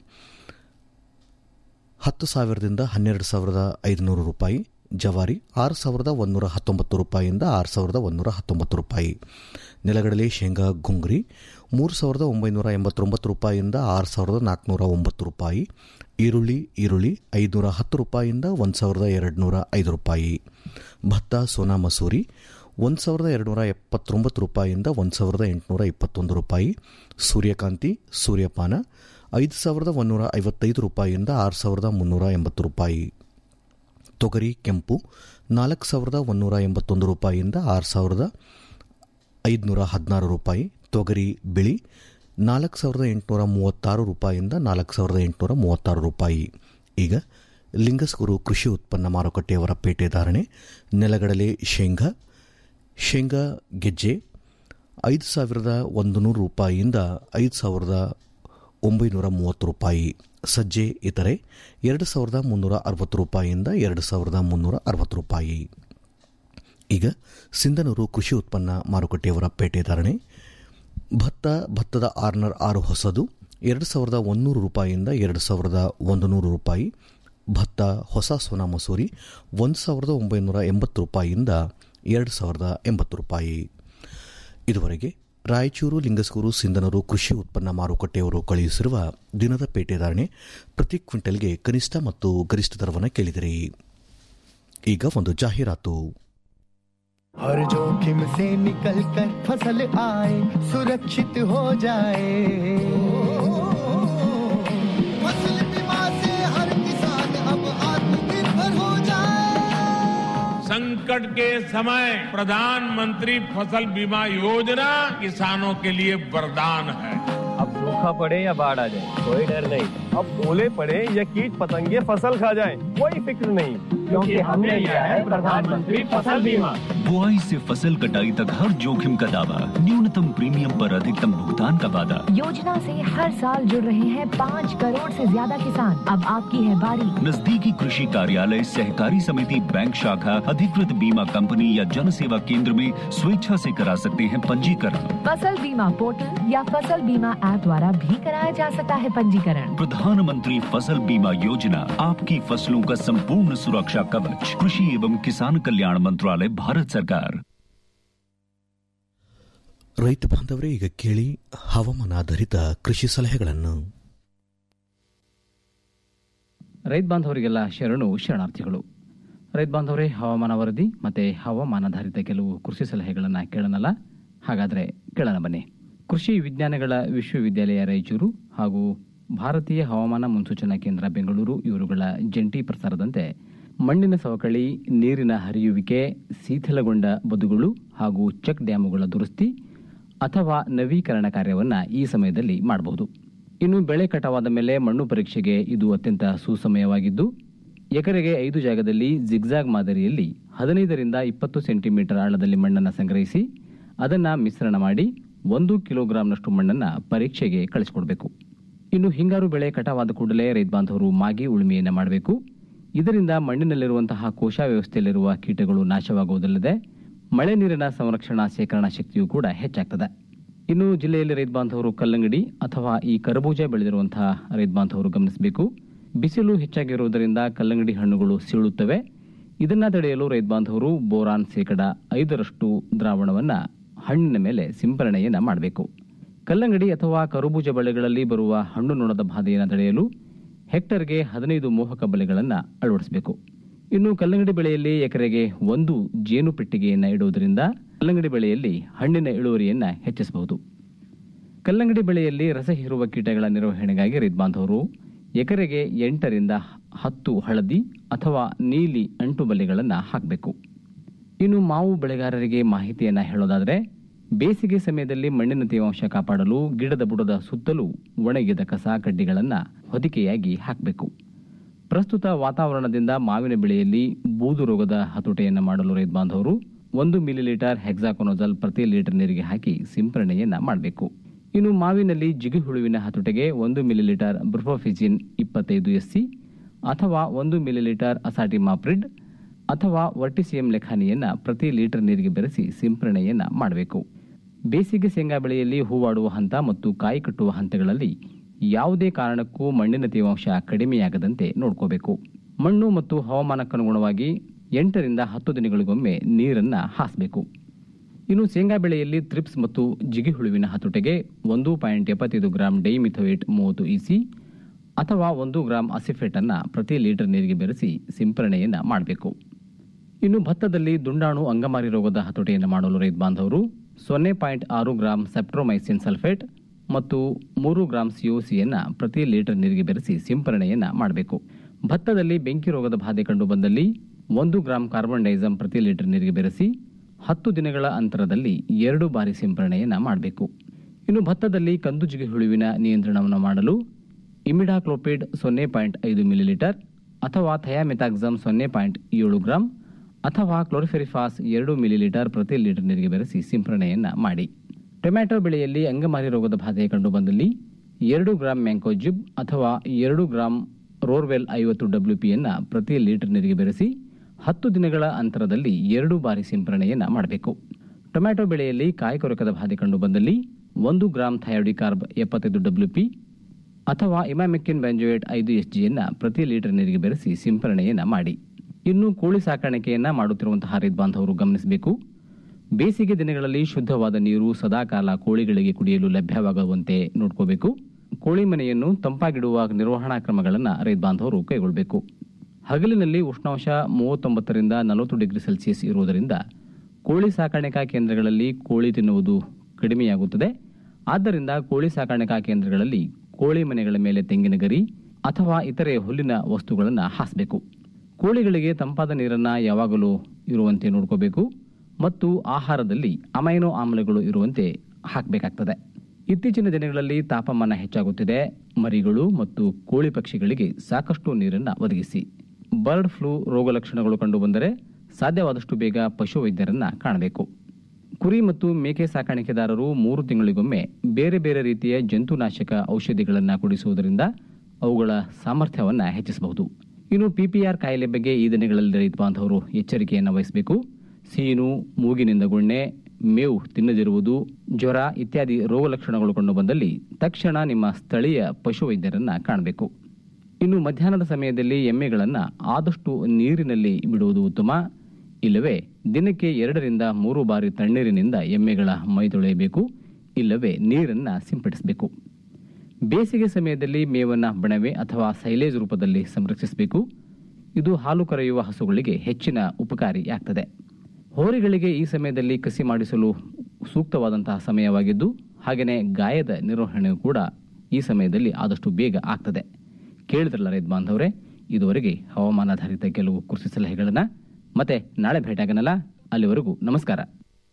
ಹತ್ತು ಸಾವಿರದಿಂದ ಹನ್ನೆರಡು ಸಾವಿರದ ಐದುನೂರು ರೂಪಾಯಿ ಜವಾರಿ ಆರು ಸಾವಿರದ ಒಂದೂರ ಹತ್ತೊಂಬತ್ತು ರೂಪಾಯಿಯಿಂದ ಆರು ಸಾವಿರದ ಒಂದೂರ ಹತ್ತೊಂಬತ್ತು ರೂಪಾಯಿ ನೆಲಗಡಲೆ ಶೇಂಗಾ ಗುಂಗ್ರಿ ಮೂರು ಸಾವಿರದ ಒಂಬೈನೂರ ಎಂಬತ್ತೊಂಬತ್ತು ರೂಪಾಯಿಯಿಂದ ಆರು ಸಾವಿರದ ನಾಲ್ಕುನೂರ ಒಂಬತ್ತು ರೂಪಾಯಿ ಈರುಳ್ಳಿ ಈರುಳ್ಳಿ ಐದುನೂರ ಹತ್ತು ರೂಪಾಯಿಯಿಂದ ಒಂದು ಸಾವಿರದ ಎರಡುನೂರ ಐದು ರೂಪಾಯಿ ಭತ್ತ ಸೋನಾ ಮಸೂರಿ ಒಂದು ಸಾವಿರದ ಎರಡುನೂರ ಎಪ್ಪತ್ತೊಂಬತ್ತು ರೂಪಾಯಿಯಿಂದ ಒಂದು ಸಾವಿರದ ಎಂಟುನೂರ ಇಪ್ಪತ್ತೊಂದು ರೂಪಾಯಿ ಸೂರ್ಯಕಾಂತಿ ಸೂರ್ಯಪಾನ ಐದು ಸಾವಿರದ ಒಂದೂರ ಐವತ್ತೈದು ರೂಪಾಯಿಯಿಂದ ಆರು ಸಾವಿರದ ಮುನ್ನೂರ ಎಂಬತ್ತು ರೂಪಾಯಿ ತೊಗರಿ ಕೆಂಪು ನಾಲ್ಕು ಸಾವಿರದ ಒಂದೂರ ಎಂಬತ್ತೊಂದು ರೂಪಾಯಿಯಿಂದ ಆರು ಸಾವಿರದ ಐದುನೂರ ಹದಿನಾರು ರೂಪಾಯಿ ತೊಗರಿ ಬಿಳಿ ನಾಲ್ಕು ಸಾವಿರದ ಎಂಟುನೂರ ಮೂವತ್ತಾರು ರೂಪಾಯಿಯಿಂದ ನಾಲ್ಕು ಸಾವಿರದ ಎಂಟುನೂರ ಮೂವತ್ತಾರು ರೂಪಾಯಿ ಈಗ ಲಿಂಗಸ್ಗುರು ಕೃಷಿ ಉತ್ಪನ್ನ ಮಾರುಕಟ್ಟೆಯವರ ಪೇಟೆ ಧಾರಣೆ ನೆಲಗಡಲೆ ಶೇಂಗಾ ಶೇಂಗಾ ಗೆಜ್ಜೆ ಐದು ಸಾವಿರದ ಒಂದು ನೂರು ರೂಪಾಯಿಯಿಂದ ಐದು ಸಾವಿರದ ಒಂಬೈನೂರ ಮೂವತ್ತು ರೂಪಾಯಿ ಸಜ್ಜೆ ಇತರೆ ಎರಡು ಸಾವಿರದ ಮುನ್ನೂರ ಅರವತ್ತು ರೂಪಾಯಿಯಿಂದ ಎರಡು ಸಾವಿರದ ಮುನ್ನೂರ ಅರವತ್ತು ರೂಪಾಯಿ ಈಗ ಸಿಂಧನೂರು ಕೃಷಿ ಉತ್ಪನ್ನ ಮಾರುಕಟ್ಟೆಯವರ ಪೇಟೆ ಧಾರಣೆ ಭತ್ತ ಭತ್ತದ ಆರ್ನರ್ ಆರು ಹೊಸದು ಎರಡು ಸಾವಿರದ ಒಂದೂರು ರೂಪಾಯಿಯಿಂದ ಎರಡು ಸಾವಿರದ ಒಂದು ನೂರು ರೂಪಾಯಿ ಭತ್ತ ಹೊಸ ಸೋನಾ ಮಸೂರಿ ಒಂದು ಸಾವಿರದ ಒಂಬೈನೂರ ಎಂಬತ್ತು ರೂಪಾಯಿಯಿಂದ ಎರಡು ಸಾವಿರದ ಎಂಬತ್ತು ರೂಪಾಯಿ ಇದುವರೆಗೆ ರಾಯಚೂರು ಲಿಂಗಸ್ಕೂರು ಸಿಂಧನೂರು ಕೃಷಿ ಉತ್ಪನ್ನ ಮಾರುಕಟ್ಟೆಯವರು ಕಳುಹಿಸಿರುವ ದಿನದ ಪೇಟೆ ಧಾರಣೆ ಪ್ರತಿ ಕ್ವಿಂಟಲ್ಗೆ ಕನಿಷ್ಠ ಮತ್ತು ಗರಿಷ್ಠ ದರವನ್ನು ಕೇಳಿದಿರಿ ಈಗ ಒಂದು ಜಾಹೀರಾತು हर जोखिम से निकल कर फसल आए सुरक्षित हो जाए फसल बीमा से हर किसान अब आत्मनिर्भर हो जाए संकट के समय प्रधानमंत्री फसल बीमा योजना किसानों के लिए वरदान है अब सूखा पड़े या बाढ़ आ जाए कोई डर नहीं अब ओले पड़े या कीट पतंगे फसल खा जाए कोई फिक्र नहीं क्योंकि हमने लिया है प्रधानमंत्री फसल बीमा बुआई से फसल कटाई तक हर जोखिम का दावा न्यूनतम प्रीमियम पर अधिकतम भुगतान का वादा योजना से हर साल जुड़ रहे हैं पाँच करोड़ से ज्यादा किसान अब आपकी है बारी नजदीकी कृषि कार्यालय सहकारी समिति बैंक शाखा अधिकृत बीमा कंपनी या जन सेवा केंद्र में स्वेच्छा से करा सकते हैं पंजीकरण फसल बीमा पोर्टल या फसल बीमा ऐप द्वारा भी कराया जा सकता है पंजीकरण प्रधानमंत्री फसल बीमा योजना आपकी फसलों का संपूर्ण सुरक्षा कवच कृषि एवं किसान कल्याण मंत्रालय भारत सरकार ರೈತ ಬಾಂಧವರೇ ಈಗ ಕೇಳಿ ಹವಾಮಾನಾಧಾರಿತ ಕೃಷಿ ಸಲಹೆಗಳನ್ನು ರೈತ ಬಾಂಧವರಿಗೆಲ್ಲ ಶರಣು ಶರಣಾರ್ಥಿಗಳು ರೈತ ಬಾಂಧವರೇ ಹವಾಮಾನ ವರದಿ ಮತ್ತು ಹವಾಮಾನಾಧಾರಿತ ಕೆಲವು ಕೃಷಿ ಸಲಹೆಗಳನ್ನು ಕೇಳೋಣಲ್ಲ ಹಾಗಾದರೆ ಕೇಳೋಣ ಬನ್ನಿ ಕೃಷಿ ವಿಜ್ಞಾನಗಳ ವಿಶ್ವವಿದ್ಯಾಲಯ ರಾಯಚೂರು ಹಾಗೂ ಭಾರತೀಯ ಹವಾಮಾನ ಮುನ್ಸೂಚನಾ ಕೇಂದ್ರ ಬೆಂಗಳೂರು ಇವರುಗಳ ಜಂಟಿ ಪ್ರಸಾರದಂತೆ ಮಣ್ಣಿನ ಸವಕಳಿ ನೀರಿನ ಹರಿಯುವಿಕೆ ಶೀಥಲಗೊಂಡ ಬದುಗಳು ಹಾಗೂ ಚೆಕ್ ಡ್ಯಾಮುಗಳ ದುರಸ್ತಿ ಅಥವಾ ನವೀಕರಣ ಕಾರ್ಯವನ್ನು ಈ ಸಮಯದಲ್ಲಿ ಮಾಡಬಹುದು ಇನ್ನು ಬೆಳೆ ಕಟಾವಾದ ಮೇಲೆ ಮಣ್ಣು ಪರೀಕ್ಷೆಗೆ ಇದು ಅತ್ಯಂತ ಸುಸಮಯವಾಗಿದ್ದು ಎಕರೆಗೆ ಐದು ಜಾಗದಲ್ಲಿ ಜಿಗ್ಜಾಗ್ ಮಾದರಿಯಲ್ಲಿ ಹದಿನೈದರಿಂದ ಇಪ್ಪತ್ತು ಸೆಂಟಿಮೀಟರ್ ಆಳದಲ್ಲಿ ಮಣ್ಣನ್ನು ಸಂಗ್ರಹಿಸಿ ಅದನ್ನು ಮಿಶ್ರಣ ಮಾಡಿ ಒಂದು ಕಿಲೋಗ್ರಾಂನಷ್ಟು ಮಣ್ಣನ್ನು ಪರೀಕ್ಷೆಗೆ ಕಳಿಸಿಕೊಡಬೇಕು ಇನ್ನು ಹಿಂಗಾರು ಬೆಳೆ ಕಟಾವಾದ ಕೂಡಲೇ ರೈತ ಬಾಂಧವರು ಮಾಗಿ ಉಳುಮೆಯನ್ನು ಮಾಡಬೇಕು ಇದರಿಂದ ಮಣ್ಣಿನಲ್ಲಿರುವಂತಹ ಕೋಶ ವ್ಯವಸ್ಥೆಯಲ್ಲಿರುವ ಕೀಟಗಳು ನಾಶವಾಗುವುದಲ್ಲದೆ ಮಳೆ ನೀರಿನ ಸಂರಕ್ಷಣಾ ಶೇಖರಣಾ ಶಕ್ತಿಯೂ ಕೂಡ ಹೆಚ್ಚಾಗ್ತದೆ ಇನ್ನು ಜಿಲ್ಲೆಯಲ್ಲಿ ರೈತ ಬಾಂಧವರು ಕಲ್ಲಂಗಡಿ ಅಥವಾ ಈ ಕರಬೂಜ ಬೆಳೆದಿರುವಂತಹ ರೈತ ಬಾಂಧವರು ಗಮನಿಸಬೇಕು ಬಿಸಿಲು ಹೆಚ್ಚಾಗಿರುವುದರಿಂದ ಕಲ್ಲಂಗಡಿ ಹಣ್ಣುಗಳು ಸೀಳುತ್ತವೆ ಇದನ್ನ ತಡೆಯಲು ರೈತ ಬಾಂಧವರು ಬೋರಾನ್ ಶೇಕಡ ಐದರಷ್ಟು ದ್ರಾವಣವನ್ನು ಹಣ್ಣಿನ ಮೇಲೆ ಸಿಂಪರಣೆಯನ್ನು ಮಾಡಬೇಕು ಕಲ್ಲಂಗಡಿ ಅಥವಾ ಕರಬೂಜ ಬೆಳೆಗಳಲ್ಲಿ ಬರುವ ಹಣ್ಣು ನೊಣದ ಬಾಧೆಯನ್ನು ತಡೆಯಲು ಹೆಕ್ಟರ್ಗೆ ಹದಿನೈದು ಮೋಹಕ ಬಲೆಗಳನ್ನು ಅಳವಡಿಸಬೇಕು ಇನ್ನು ಕಲ್ಲಂಗಡಿ ಬೆಳೆಯಲ್ಲಿ ಎಕರೆಗೆ ಒಂದು ಜೇನು ಪೆಟ್ಟಿಗೆಯನ್ನು ಇಡುವುದರಿಂದ ಕಲ್ಲಂಗಡಿ ಬೆಳೆಯಲ್ಲಿ ಹಣ್ಣಿನ ಇಳುವರಿಯನ್ನು ಹೆಚ್ಚಿಸಬಹುದು ಕಲ್ಲಂಗಡಿ ಬೆಳೆಯಲ್ಲಿ ರಸ ಹೀರುವ ಕೀಟಗಳ ನಿರ್ವಹಣೆಗಾಗಿ ರೈತ ಬಾಂಧವರು ಎಕರೆಗೆ ಎಂಟರಿಂದ ಹತ್ತು ಹಳದಿ ಅಥವಾ ನೀಲಿ ಅಂಟು ಬಲೆಗಳನ್ನು ಹಾಕಬೇಕು ಇನ್ನು ಮಾವು ಬೆಳೆಗಾರರಿಗೆ ಮಾಹಿತಿಯನ್ನು ಹೇಳೋದಾದರೆ ಬೇಸಿಗೆ ಸಮಯದಲ್ಲಿ ಮಣ್ಣಿನ ತೇವಾಂಶ ಕಾಪಾಡಲು ಗಿಡದ ಬುಡದ ಸುತ್ತಲೂ ಒಣಗಿದ ಕಸ ಕಡ್ಡಿಗಳನ್ನು ಹೊದಿಕೆಯಾಗಿ ಹಾಕಬೇಕು ಪ್ರಸ್ತುತ ವಾತಾವರಣದಿಂದ ಮಾವಿನ ಬೆಳೆಯಲ್ಲಿ ಬೂದು ರೋಗದ ಹತೋಟಿಯನ್ನು ಮಾಡಲು ರೈತ ಬಾಂಧವರು ಒಂದು ಮಿಲಿಲೀಟರ್ ಹೆಕ್ಸಾಕೊನೋಜಲ್ ಪ್ರತಿ ಲೀಟರ್ ನೀರಿಗೆ ಹಾಕಿ ಸಿಂಪರಣೆಯನ್ನು ಮಾಡಬೇಕು ಇನ್ನು ಮಾವಿನಲ್ಲಿ ಜಿಗುಹುಳುವಿನ ಹತೋಟಿಗೆ ಒಂದು ಮಿಲಿಲೀಟರ್ ಬ್ರಫೋಫಿಜಿನ್ ಇಪ್ಪತ್ತೈದು ಎಸ್ಸಿ ಅಥವಾ ಒಂದು ಮಿಲಿಲೀಟರ್ ಅಸಾಟಿಮಾಪ್ರಿಡ್ ಅಥವಾ ವರ್ಟಿಸಿಯಂ ಲೆಖಾನಿಯನ್ನು ಪ್ರತಿ ಲೀಟರ್ ನೀರಿಗೆ ಬೆರೆಸಿ ಸಿಂಪರಣೆಯನ್ನು ಮಾಡಬೇಕು ಬೇಸಿಗೆ ಶೇಂಗಾ ಬೆಳೆಯಲ್ಲಿ ಹೂವಾಡುವ ಹಂತ ಮತ್ತು ಕಾಯಿ ಕಟ್ಟುವ ಹಂತಗಳಲ್ಲಿ ಯಾವುದೇ ಕಾರಣಕ್ಕೂ ಮಣ್ಣಿನ ತೇವಾಂಶ ಕಡಿಮೆಯಾಗದಂತೆ ನೋಡ್ಕೋಬೇಕು ಮಣ್ಣು ಮತ್ತು ಹವಾಮಾನಕ್ಕನುಗುಣವಾಗಿ ಎಂಟರಿಂದ ಹತ್ತು ದಿನಗಳಿಗೊಮ್ಮೆ ನೀರನ್ನು ಹಾಸಬೇಕು ಇನ್ನು ಶೇಂಗಾ ಬೆಳೆಯಲ್ಲಿ ಥ್ರಿಪ್ಸ್ ಮತ್ತು ಜಿಗಿಹುಳುವಿನ ಹತೋಟಿಗೆ ಒಂದು ಪಾಯಿಂಟ್ ಎಪ್ಪತ್ತೈದು ಗ್ರಾಂ ಡೈಮಿಥೋಯೇಟ್ ಮೂವತ್ತು ಇಸಿ ಅಥವಾ ಒಂದು ಗ್ರಾಂ ಅಸಿಫೇಟನ್ನು ಪ್ರತಿ ಲೀಟರ್ ನೀರಿಗೆ ಬೆರೆಸಿ ಸಿಂಪರಣೆಯನ್ನು ಮಾಡಬೇಕು ಇನ್ನು ಭತ್ತದಲ್ಲಿ ದುಂಡಾಣು ಅಂಗಮಾರಿ ರೋಗದ ಹತೋಟಿಯನ್ನು ಮಾಡಲು ರೈತ ಬಾಂಧವರು ಸೊನ್ನೆ ಪಾಯಿಂಟ್ ಆರು ಗ್ರಾಂ ಸೆಪ್ಟ್ರೋಮೈಸಿನ್ ಸಲ್ಫೇಟ್ ಮತ್ತು ಮೂರು ಗ್ರಾಂ ಸಿಒಸಿಯನ್ನು ಪ್ರತಿ ಲೀಟರ್ ನೀರಿಗೆ ಬೆರೆಸಿ ಸಿಂಪರಣೆಯನ್ನು ಮಾಡಬೇಕು ಭತ್ತದಲ್ಲಿ ಬೆಂಕಿ ರೋಗದ ಬಾಧೆ ಕಂಡು ಬಂದಲ್ಲಿ ಒಂದು ಗ್ರಾಂ ಕಾರ್ಬನ್ ಡೈಸಮ್ ಪ್ರತಿ ಲೀಟರ್ ನೀರಿಗೆ ಬೆರೆಸಿ ಹತ್ತು ದಿನಗಳ ಅಂತರದಲ್ಲಿ ಎರಡು ಬಾರಿ ಸಿಂಪರಣೆಯನ್ನು ಮಾಡಬೇಕು ಇನ್ನು ಭತ್ತದಲ್ಲಿ ಕಂದುಜಿಗೆ ಹುಳುವಿನ ನಿಯಂತ್ರಣವನ್ನು ಮಾಡಲು ಇಮಿಡಾಕ್ಲೋಪಿಡ್ ಸೊನ್ನೆ ಪಾಯಿಂಟ್ ಐದು ಮಿಲಿಲೀಟರ್ ಅಥವಾ ಥಯಾಮೆಥಾಕ್ಸಮ್ ಸೊನ್ನೆ ಪಾಯಿಂಟ್ ಏಳು ಗ್ರಾಂ ಅಥವಾ ಕ್ಲೋರಿಫೆರಿಫಾಸ್ ಎರಡು ಮಿಲಿಲೀಟರ್ ಪ್ರತಿ ಲೀಟರ್ ನೀರಿಗೆ ಬೆರೆಸಿ ಸಿಂಪರಣೆಯನ್ನು ಮಾಡಿ ಟೊಮ್ಯಾಟೊ ಬೆಳೆಯಲ್ಲಿ ಅಂಗಮಾರಿ ರೋಗದ ಬಾಧೆ ಕಂಡು ಬಂದಲ್ಲಿ ಎರಡು ಗ್ರಾಂ ಮ್ಯಾಂಕೋಜಿಬ್ ಅಥವಾ ಎರಡು ಗ್ರಾಂ ರೋರ್ವೆಲ್ ಐವತ್ತು ಡಬ್ಲ್ಯೂ ಪಿಯನ್ನು ಪ್ರತಿ ಲೀಟರ್ ನೀರಿಗೆ ಬೆರೆಸಿ ಹತ್ತು ದಿನಗಳ ಅಂತರದಲ್ಲಿ ಎರಡು ಬಾರಿ ಸಿಂಪರಣೆಯನ್ನು ಮಾಡಬೇಕು ಟೊಮ್ಯಾಟೊ ಬೆಳೆಯಲ್ಲಿ ಕಾಯಿಕೊರಕದ ಬಾಧೆ ಕಂಡು ಬಂದಲ್ಲಿ ಒಂದು ಗ್ರಾಂ ಥಯೋಡಿಕಾರ್ಬ್ ಎಪ್ಪತ್ತೈದು ಡಬ್ಲ್ಯೂ ಪಿ ಅಥವಾ ಇಮಾಮೆಕ್ಕಿನ್ ಬ್ಯಾಂಜೋಯೇಟ್ ಐದು ಎಸ್ ಜಿಯನ್ನು ಪ್ರತಿ ಲೀಟರ್ ನೀರಿಗೆ ಬೆರೆಸಿ ಸಿಂಪರಣೆಯನ್ನು ಮಾಡಿ ಇನ್ನು ಕೋಳಿ ಸಾಕಾಣಿಕೆಯನ್ನು ಮಾಡುತ್ತಿರುವಂತಹ ರೈತ ಬಾಂಧವರು ಗಮನಿಸಬೇಕು ಬೇಸಿಗೆ ದಿನಗಳಲ್ಲಿ ಶುದ್ಧವಾದ ನೀರು ಸದಾಕಾಲ ಕೋಳಿಗಳಿಗೆ ಕುಡಿಯಲು ಲಭ್ಯವಾಗುವಂತೆ ನೋಡ್ಕೋಬೇಕು ಕೋಳಿ ಮನೆಯನ್ನು ತಂಪಾಗಿಡುವ ನಿರ್ವಹಣಾ ಕ್ರಮಗಳನ್ನು ರೈತ ಬಾಂಧವರು ಕೈಗೊಳ್ಳಬೇಕು ಹಗಲಿನಲ್ಲಿ ಉಷ್ಣಾಂಶ ಮೂವತ್ತೊಂಬತ್ತರಿಂದ ನಲವತ್ತು ಡಿಗ್ರಿ ಸೆಲ್ಸಿಯಸ್ ಇರುವುದರಿಂದ ಕೋಳಿ ಸಾಕಾಣಿಕಾ ಕೇಂದ್ರಗಳಲ್ಲಿ ಕೋಳಿ ತಿನ್ನುವುದು ಕಡಿಮೆಯಾಗುತ್ತದೆ ಆದ್ದರಿಂದ ಕೋಳಿ ಸಾಕಾಣಿಕಾ ಕೇಂದ್ರಗಳಲ್ಲಿ ಕೋಳಿ ಮನೆಗಳ ಮೇಲೆ ತೆಂಗಿನ ಗರಿ ಅಥವಾ ಇತರೆ ಹುಲ್ಲಿನ ವಸ್ತುಗಳನ್ನು ಹಾಸಬೇಕು ಕೋಳಿಗಳಿಗೆ ತಂಪಾದ ನೀರನ್ನು ಯಾವಾಗಲೂ ಇರುವಂತೆ ನೋಡ್ಕೋಬೇಕು ಮತ್ತು ಆಹಾರದಲ್ಲಿ ಅಮೈನೋ ಆಮ್ಲಗಳು ಇರುವಂತೆ ಹಾಕಬೇಕಾಗ್ತದೆ ಇತ್ತೀಚಿನ ದಿನಗಳಲ್ಲಿ ತಾಪಮಾನ ಹೆಚ್ಚಾಗುತ್ತಿದೆ ಮರಿಗಳು ಮತ್ತು ಕೋಳಿ ಪಕ್ಷಿಗಳಿಗೆ ಸಾಕಷ್ಟು ನೀರನ್ನು ಒದಗಿಸಿ ಬರ್ಡ್ ಫ್ಲೂ ರೋಗ ಲಕ್ಷಣಗಳು ಕಂಡುಬಂದರೆ ಸಾಧ್ಯವಾದಷ್ಟು ಬೇಗ ಪಶುವೈದ್ಯರನ್ನ ಕಾಣಬೇಕು ಕುರಿ ಮತ್ತು ಮೇಕೆ ಸಾಕಾಣಿಕೆದಾರರು ಮೂರು ತಿಂಗಳಿಗೊಮ್ಮೆ ಬೇರೆ ಬೇರೆ ರೀತಿಯ ಜಂತುನಾಶಕ ಔಷಧಿಗಳನ್ನು ಕುಡಿಸುವುದರಿಂದ ಅವುಗಳ ಸಾಮರ್ಥ್ಯವನ್ನು ಹೆಚ್ಚಿಸಬಹುದು ಇನ್ನು ಪಿಪಿಆರ್ ಕಾಯಿಲೆ ಬಗ್ಗೆ ಈ ದಿನಗಳಲ್ಲಿ ರೈತ ಬಾಂಧವರು ಎಚ್ಚರಿಕೆಯನ್ನು ವಹಿಸಬೇಕು ಸೀನು ಮೂಗಿನಿಂದ ಗುಣ್ಣೆ ಮೇವು ತಿನ್ನದಿರುವುದು ಜ್ವರ ಇತ್ಯಾದಿ ರೋಗ ಲಕ್ಷಣಗಳು ಕಂಡು ಬಂದಲ್ಲಿ ತಕ್ಷಣ ನಿಮ್ಮ ಸ್ಥಳೀಯ ಪಶುವೈದ್ಯರನ್ನ ಕಾಣಬೇಕು ಇನ್ನು ಮಧ್ಯಾಹ್ನದ ಸಮಯದಲ್ಲಿ ಎಮ್ಮೆಗಳನ್ನು ಆದಷ್ಟು ನೀರಿನಲ್ಲಿ ಬಿಡುವುದು ಉತ್ತಮ ಇಲ್ಲವೇ ದಿನಕ್ಕೆ ಎರಡರಿಂದ ಮೂರು ಬಾರಿ ತಣ್ಣೀರಿನಿಂದ ಎಮ್ಮೆಗಳ ಮೈ ತೊಳೆಯಬೇಕು ಇಲ್ಲವೇ ನೀರನ್ನು ಸಿಂಪಡಿಸಬೇಕು ಬೇಸಿಗೆ ಸಮಯದಲ್ಲಿ ಮೇವನ್ನು ಬಣವೆ ಅಥವಾ ಸೈಲೇಜ್ ರೂಪದಲ್ಲಿ ಸಂರಕ್ಷಿಸಬೇಕು ಇದು ಹಾಲು ಕರೆಯುವ ಹಸುಗಳಿಗೆ ಹೆಚ್ಚಿನ ಉಪಕಾರಿಯಾಗ್ತದೆ ಹೋರಿಗಳಿಗೆ ಈ ಸಮಯದಲ್ಲಿ ಕಸಿ ಮಾಡಿಸಲು ಸೂಕ್ತವಾದಂತಹ ಸಮಯವಾಗಿದ್ದು ಹಾಗೆಯೇ ಗಾಯದ ನಿರ್ವಹಣೆ ಕೂಡ ಈ ಸಮಯದಲ್ಲಿ ಆದಷ್ಟು ಬೇಗ ಆಗ್ತದೆ ಕೇಳಿದ್ರಲ್ಲ ರೈತ ಬಾಂಧವರೇ ಇದುವರೆಗೆ ಹವಾಮಾನಾಧಾರಿತ ಕೆಲವು ಕೃಷಿ ಸಲಹೆಗಳನ್ನು ಮತ್ತೆ ನಾಳೆ ಭೇಟಿಯಾಗನಲ್ಲ ಅಲ್ಲಿವರೆಗೂ ನಮಸ್ಕಾರ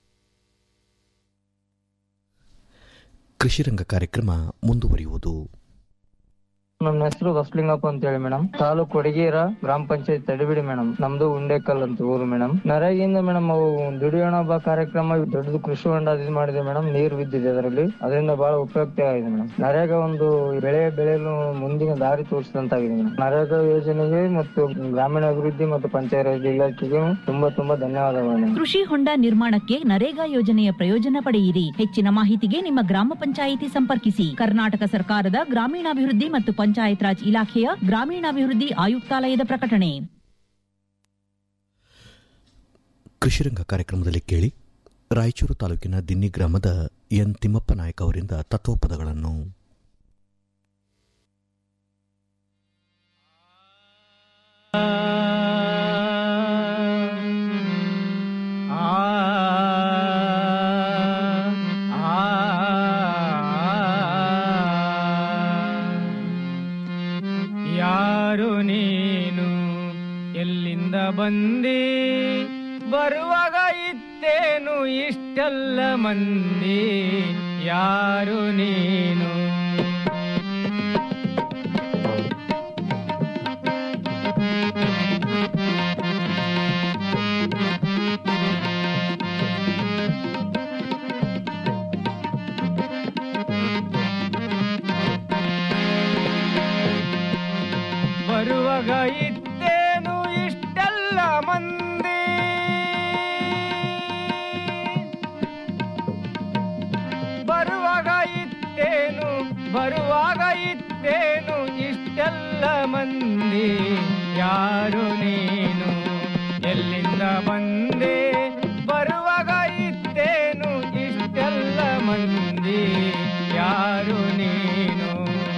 ಕೃಷಿರಂಗ ಕಾರ್ಯಕ್ರಮ ಮುಂದುವರಿಯುವುದು ನಮ್ಮ ಹೆಸರು ಬಸಲಿಂಗಪ್ಪ ಅಂತ ಹೇಳಿ ಮೇಡಮ್ ತಾಲೂಕ್ ಕೊಡಗೇರ ಗ್ರಾಮ ಪಂಚಾಯತ್ ತಡಿಬಿಡಿ ಮೇಡಮ್ ನಮ್ದು ಉಂಡೇಕಲ್ ಅಂತ ಊರು ಮೇಡಮ್ ನರೇಗಿಂದ ಮೇಡಮ್ ಅವು ದುಡಿಯೋಣ ಬಾ ಕಾರ್ಯಕ್ರಮ ದೊಡ್ಡದು ಕೃಷಿ ಹೊಂಡ ಇದು ಮಾಡಿದೆ ಮೇಡಮ್ ನೀರು ಬಿದ್ದಿದೆ ಅದರಲ್ಲಿ ಅದರಿಂದ ಬಹಳ ಉಪಯುಕ್ತ ಆಗಿದೆ ಮೇಡಮ್ ನರೇಗಾ ಒಂದು ಬೆಳೆ ಬೆಳೆಯಲು ಮುಂದಿನ ದಾರಿ ತೋರಿಸಿದಂತಾಗಿದೆ ಮೇಡಮ್ ನರೇಗಾ ಯೋಜನೆಗೆ ಮತ್ತು ಗ್ರಾಮೀಣಾಭಿವೃದ್ಧಿ ಮತ್ತು ಪಂಚಾಯತ್ ಇಲಾಖೆಗೆ ತುಂಬಾ ತುಂಬಾ ಧನ್ಯವಾದಗಳು ಮೇಡಮ್ ಕೃಷಿ ಹೊಂಡ ನಿರ್ಮಾಣಕ್ಕೆ ನರೇಗಾ ಯೋಜನೆಯ ಪ್ರಯೋಜನ ಪಡೆಯಿರಿ ಹೆಚ್ಚಿನ ಮಾಹಿತಿಗೆ ನಿಮ್ಮ ಗ್ರಾಮ ಪಂಚಾಯಿತಿ ಸಂಪರ್ಕಿಸಿ ಕರ್ನಾಟಕ ಸರ್ಕಾರದ ಗ್ರಾಮೀಣಾಭಿವೃದ್ಧಿ ಮತ್ತು ಪಂಚಾಯತ್ ರಾಜ್ ಇಲಾಖೆಯ ಗ್ರಾಮೀಣಾಭಿವೃದ್ಧಿ ಆಯುಕ್ತಾಲಯದ ಪ್ರಕಟಣೆ ಕೃಷಿರಂಗ ಕಾರ್ಯಕ್ರಮದಲ್ಲಿ ಕೇಳಿ ರಾಯಚೂರು ತಾಲೂಕಿನ ದಿನ್ನಿ ಗ್ರಾಮದ ಎನ್ ತಿಮ್ಮಪ್ಪ ನಾಯಕ್ ಅವರಿಂದ ತತ್ವಪದಗಳನ್ನು ಯಾರು ನೀನು ಎಲ್ಲಿಂದ ಬಂದಿ ಬರುವಾಗ ಇತ್ತೇನು ಇಷ್ಟೆಲ್ಲ ಮಂದಿ ಯಾರು ನೀನು ಬರುವಾಗ ಇತ್ತೇನು ಇಷ್ಟೆಲ್ಲ ಮಂದಿ ಬರುವಾಗ ಇತ್ತೇನು ಬರುವಾಗ ಇತ್ತೇನು ಇಷ್ಟೆಲ್ಲ ಮಂದಿ ಯಾರು ನೀನು ಎಲ್ಲಿಂದ ಬಂದೆ ಬರುವಾಗ ಇತ್ತೇನು ಇಷ್ಟೆಲ್ಲ ಮಂದಿ ಯಾರು ನೀನು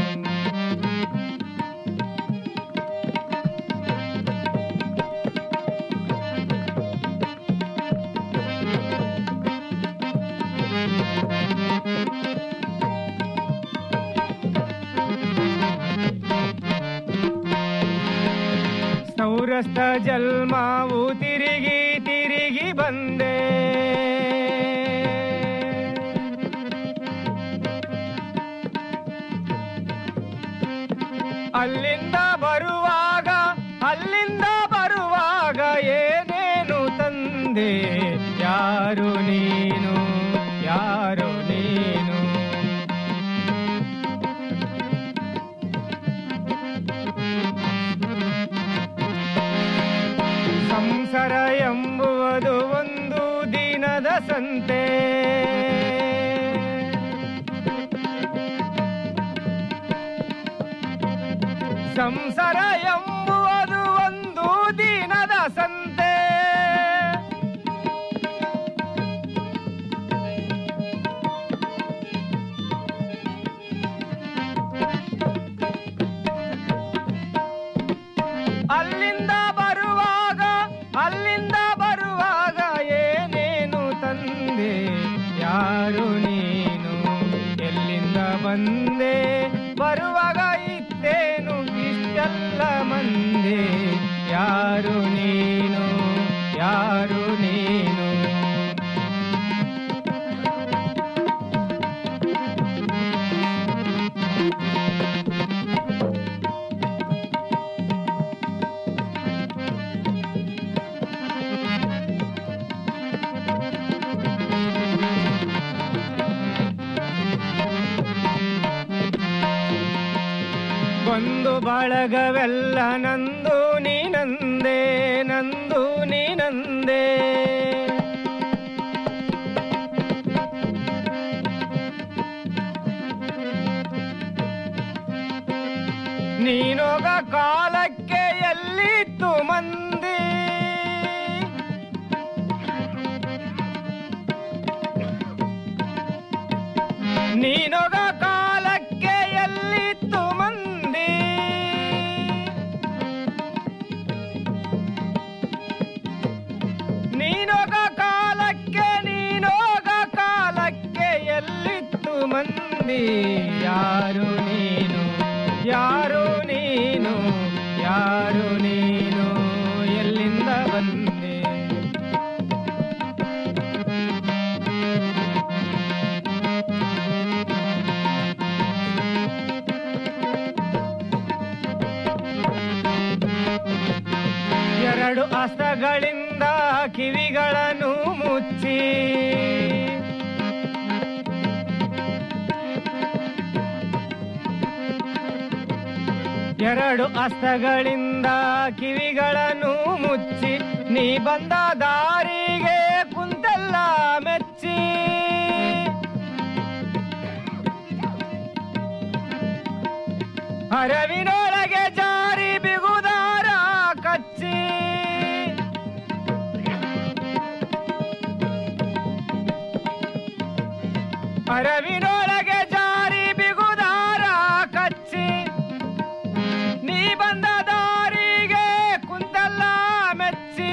ಸೌರಸ್ಥ ಜನ್ಮವು ತಿರುಗಿ ತಿರುಗಿ ಬಂದೆ ಅಲ್ಲಿಂದ ಬರುವಾಗ ಅಲ್ಲಿಂದ ಬರುವಾಗ ಏನೇನು ತಂದೆ ಯಾರು ನೀನು ಯಾರು ನೀನು ಸಂಸಾರ ಎಂಬುವುದು ಒಂದು ದಿನದ ಸಂತೆ ಸಂಸಾರ ಎಂಬುವುದು ಒಂದು ದಿನದ ಸಂತೆ ಅಲ್ಲಿಂದ ಬರುವಾಗ ಅಲ್ಲಿಂದ ಬರುವಾಗ ಏನೇನು ತಂದೆ ಯಾರು ನೀನು ಎಲ್ಲಿಂದ ಬಂದೆ ಬರುವಾಗ ಇತ್ತೇನು ಇಷ್ಟೆಲ್ಲ ಮಂದೆ ಯಾರು ನೀನು ಯಾರು ನೀನು ಬಂದು ಬಳಗವೆಲ್ಲ ನಂದು ನೀನಂದೆ ನಂದು ನೀನಂದೆ ನೀನೋಗ ಕಾಲಕ್ಕೆ ಎಲ್ಲಿತ್ತು ಮಂದಿ ನೀನೊಗ ಕಾಲಕ್ಕೆ ಎಲ್ಲಿತ್ತು ಮಂದಿ ನೀನೊಗ ಕಾಲಕ್ಕೆ ನೀನೋಗ ಕಾಲಕ್ಕೆ ಎಲ್ಲಿತ್ತು ಮಂದಿ ಯಾರು ನೀನು ಯಾರು ನೀನು ಯಾರು ನೀನು ಎಲ್ಲಿಂದ ಬಂದೆ ಎರಡು ಹಸ್ತಗಳಿಂದ ಕಿವಿಗಳನ್ನು ಮುಚ್ಚಿ ಎರಡು ಹಸ್ತಗಳಿಂದ ಕಿವಿಗಳನ್ನು ಮುಚ್ಚಿ ನೀ ಬಂದ ದಾರಿಗೆ ಕುಂತೆಲ್ಲ ಮೆಚ್ಚಿ ಅರವಿನೊಳಗೆ ಜಾರಿ ಬಿಗುದಾರ ಕಚ್ಚಿ ಅರವಿನೊಳಗೆ ಜಾರಿ ಬಿಗುದಾರ ಕಚ್ಚಿ ನೀ ಬಂದ ದಾರಿಗೆ ಕುಂತಲ್ಲ ಮೆಚ್ಚಿ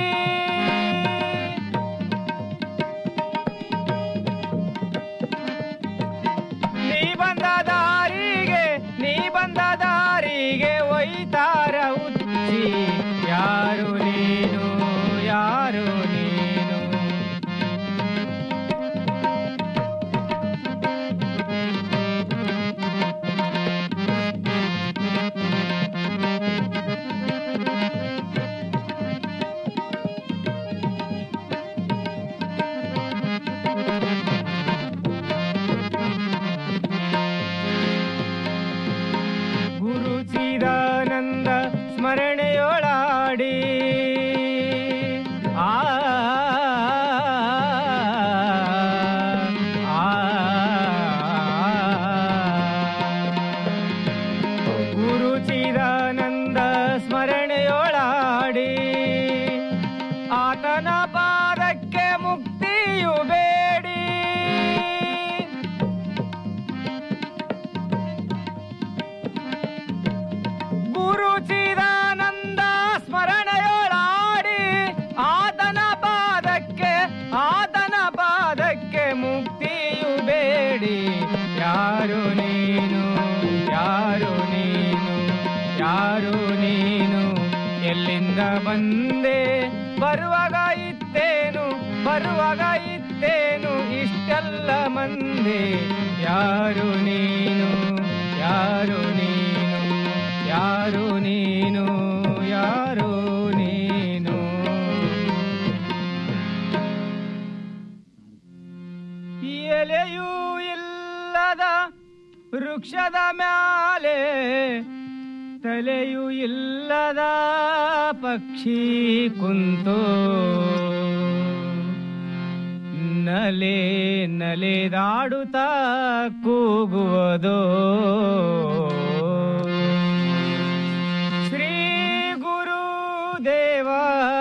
ನೀ ಬಂದ ದಾರಿಗೆ ನೀ ಬಂದ ದಾರಿಗೆ ಒಯ್ತಾರ ಉಚ್ಚಿ ಯಾರು ನೀನು ಯಾರು ನೀನು ಗುರು ಚಿದಾನಂದ ಸ್ಮರಣೆಯೊಳಾಡಿ ಆ ಆ, ಗುರು ಚಿದಾನಂದ ಸ್ಮರಣೆಯೊಳಾಡಿ ಆತನ ಪಾದಕ್ಕೆ ಮುಕ್ತಿಯು ಬೇಡಿ ಗುರು ಚಿದಾನಂದ ಸ್ಮರಣೆಯೊಳಾಡಿ ಆತನ ಪಾದಕ್ಕೆ ಆತನ ಪಾದಕ್ಕೆ ಮುಕ್ತಿಯು ಬೇಡಿ ಯಾರು ನೀನು ಯಾರು ನೀನು ಯಾರು ನೀನು ಎಲ್ಲಿಂದ ಬಂದೆ ಬರುವಾಗ ಇತ್ತೇನು ಬರುವಾಗ ಇತ್ತೇನು ಇಷ್ಟೆಲ್ಲ ಮಂದೆ ಯಾರು ನೀನು ಯಾರು ನೀನು ಯಾರು ನೀನು ಯಾರು ನೀನು ತಲೆಯು ಇಲ್ಲದ ಪಕ್ಷಿ ಕುಂತು ನಲೆ ನಲೆದಾಡುತ್ತಾ ಕೂಗುವುದು ಶ್ರೀ ಗುರುದೇವ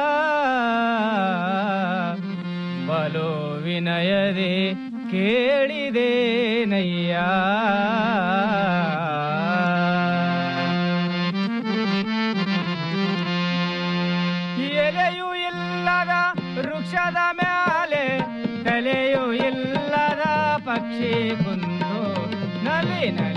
ಬಲು ವಿನಯದೆ ಕೇಳಿದೆ ನಯ್ಯ ಎಲೆಯು ಇಲ್ಲದ ವೃಕ್ಷದ ಮ್ಯಾಲೆ ತಲೆಯು ಇಲ್ಲದ ಪಕ್ಷಿ ಕುಂದು ನಲಿ ನಲಿ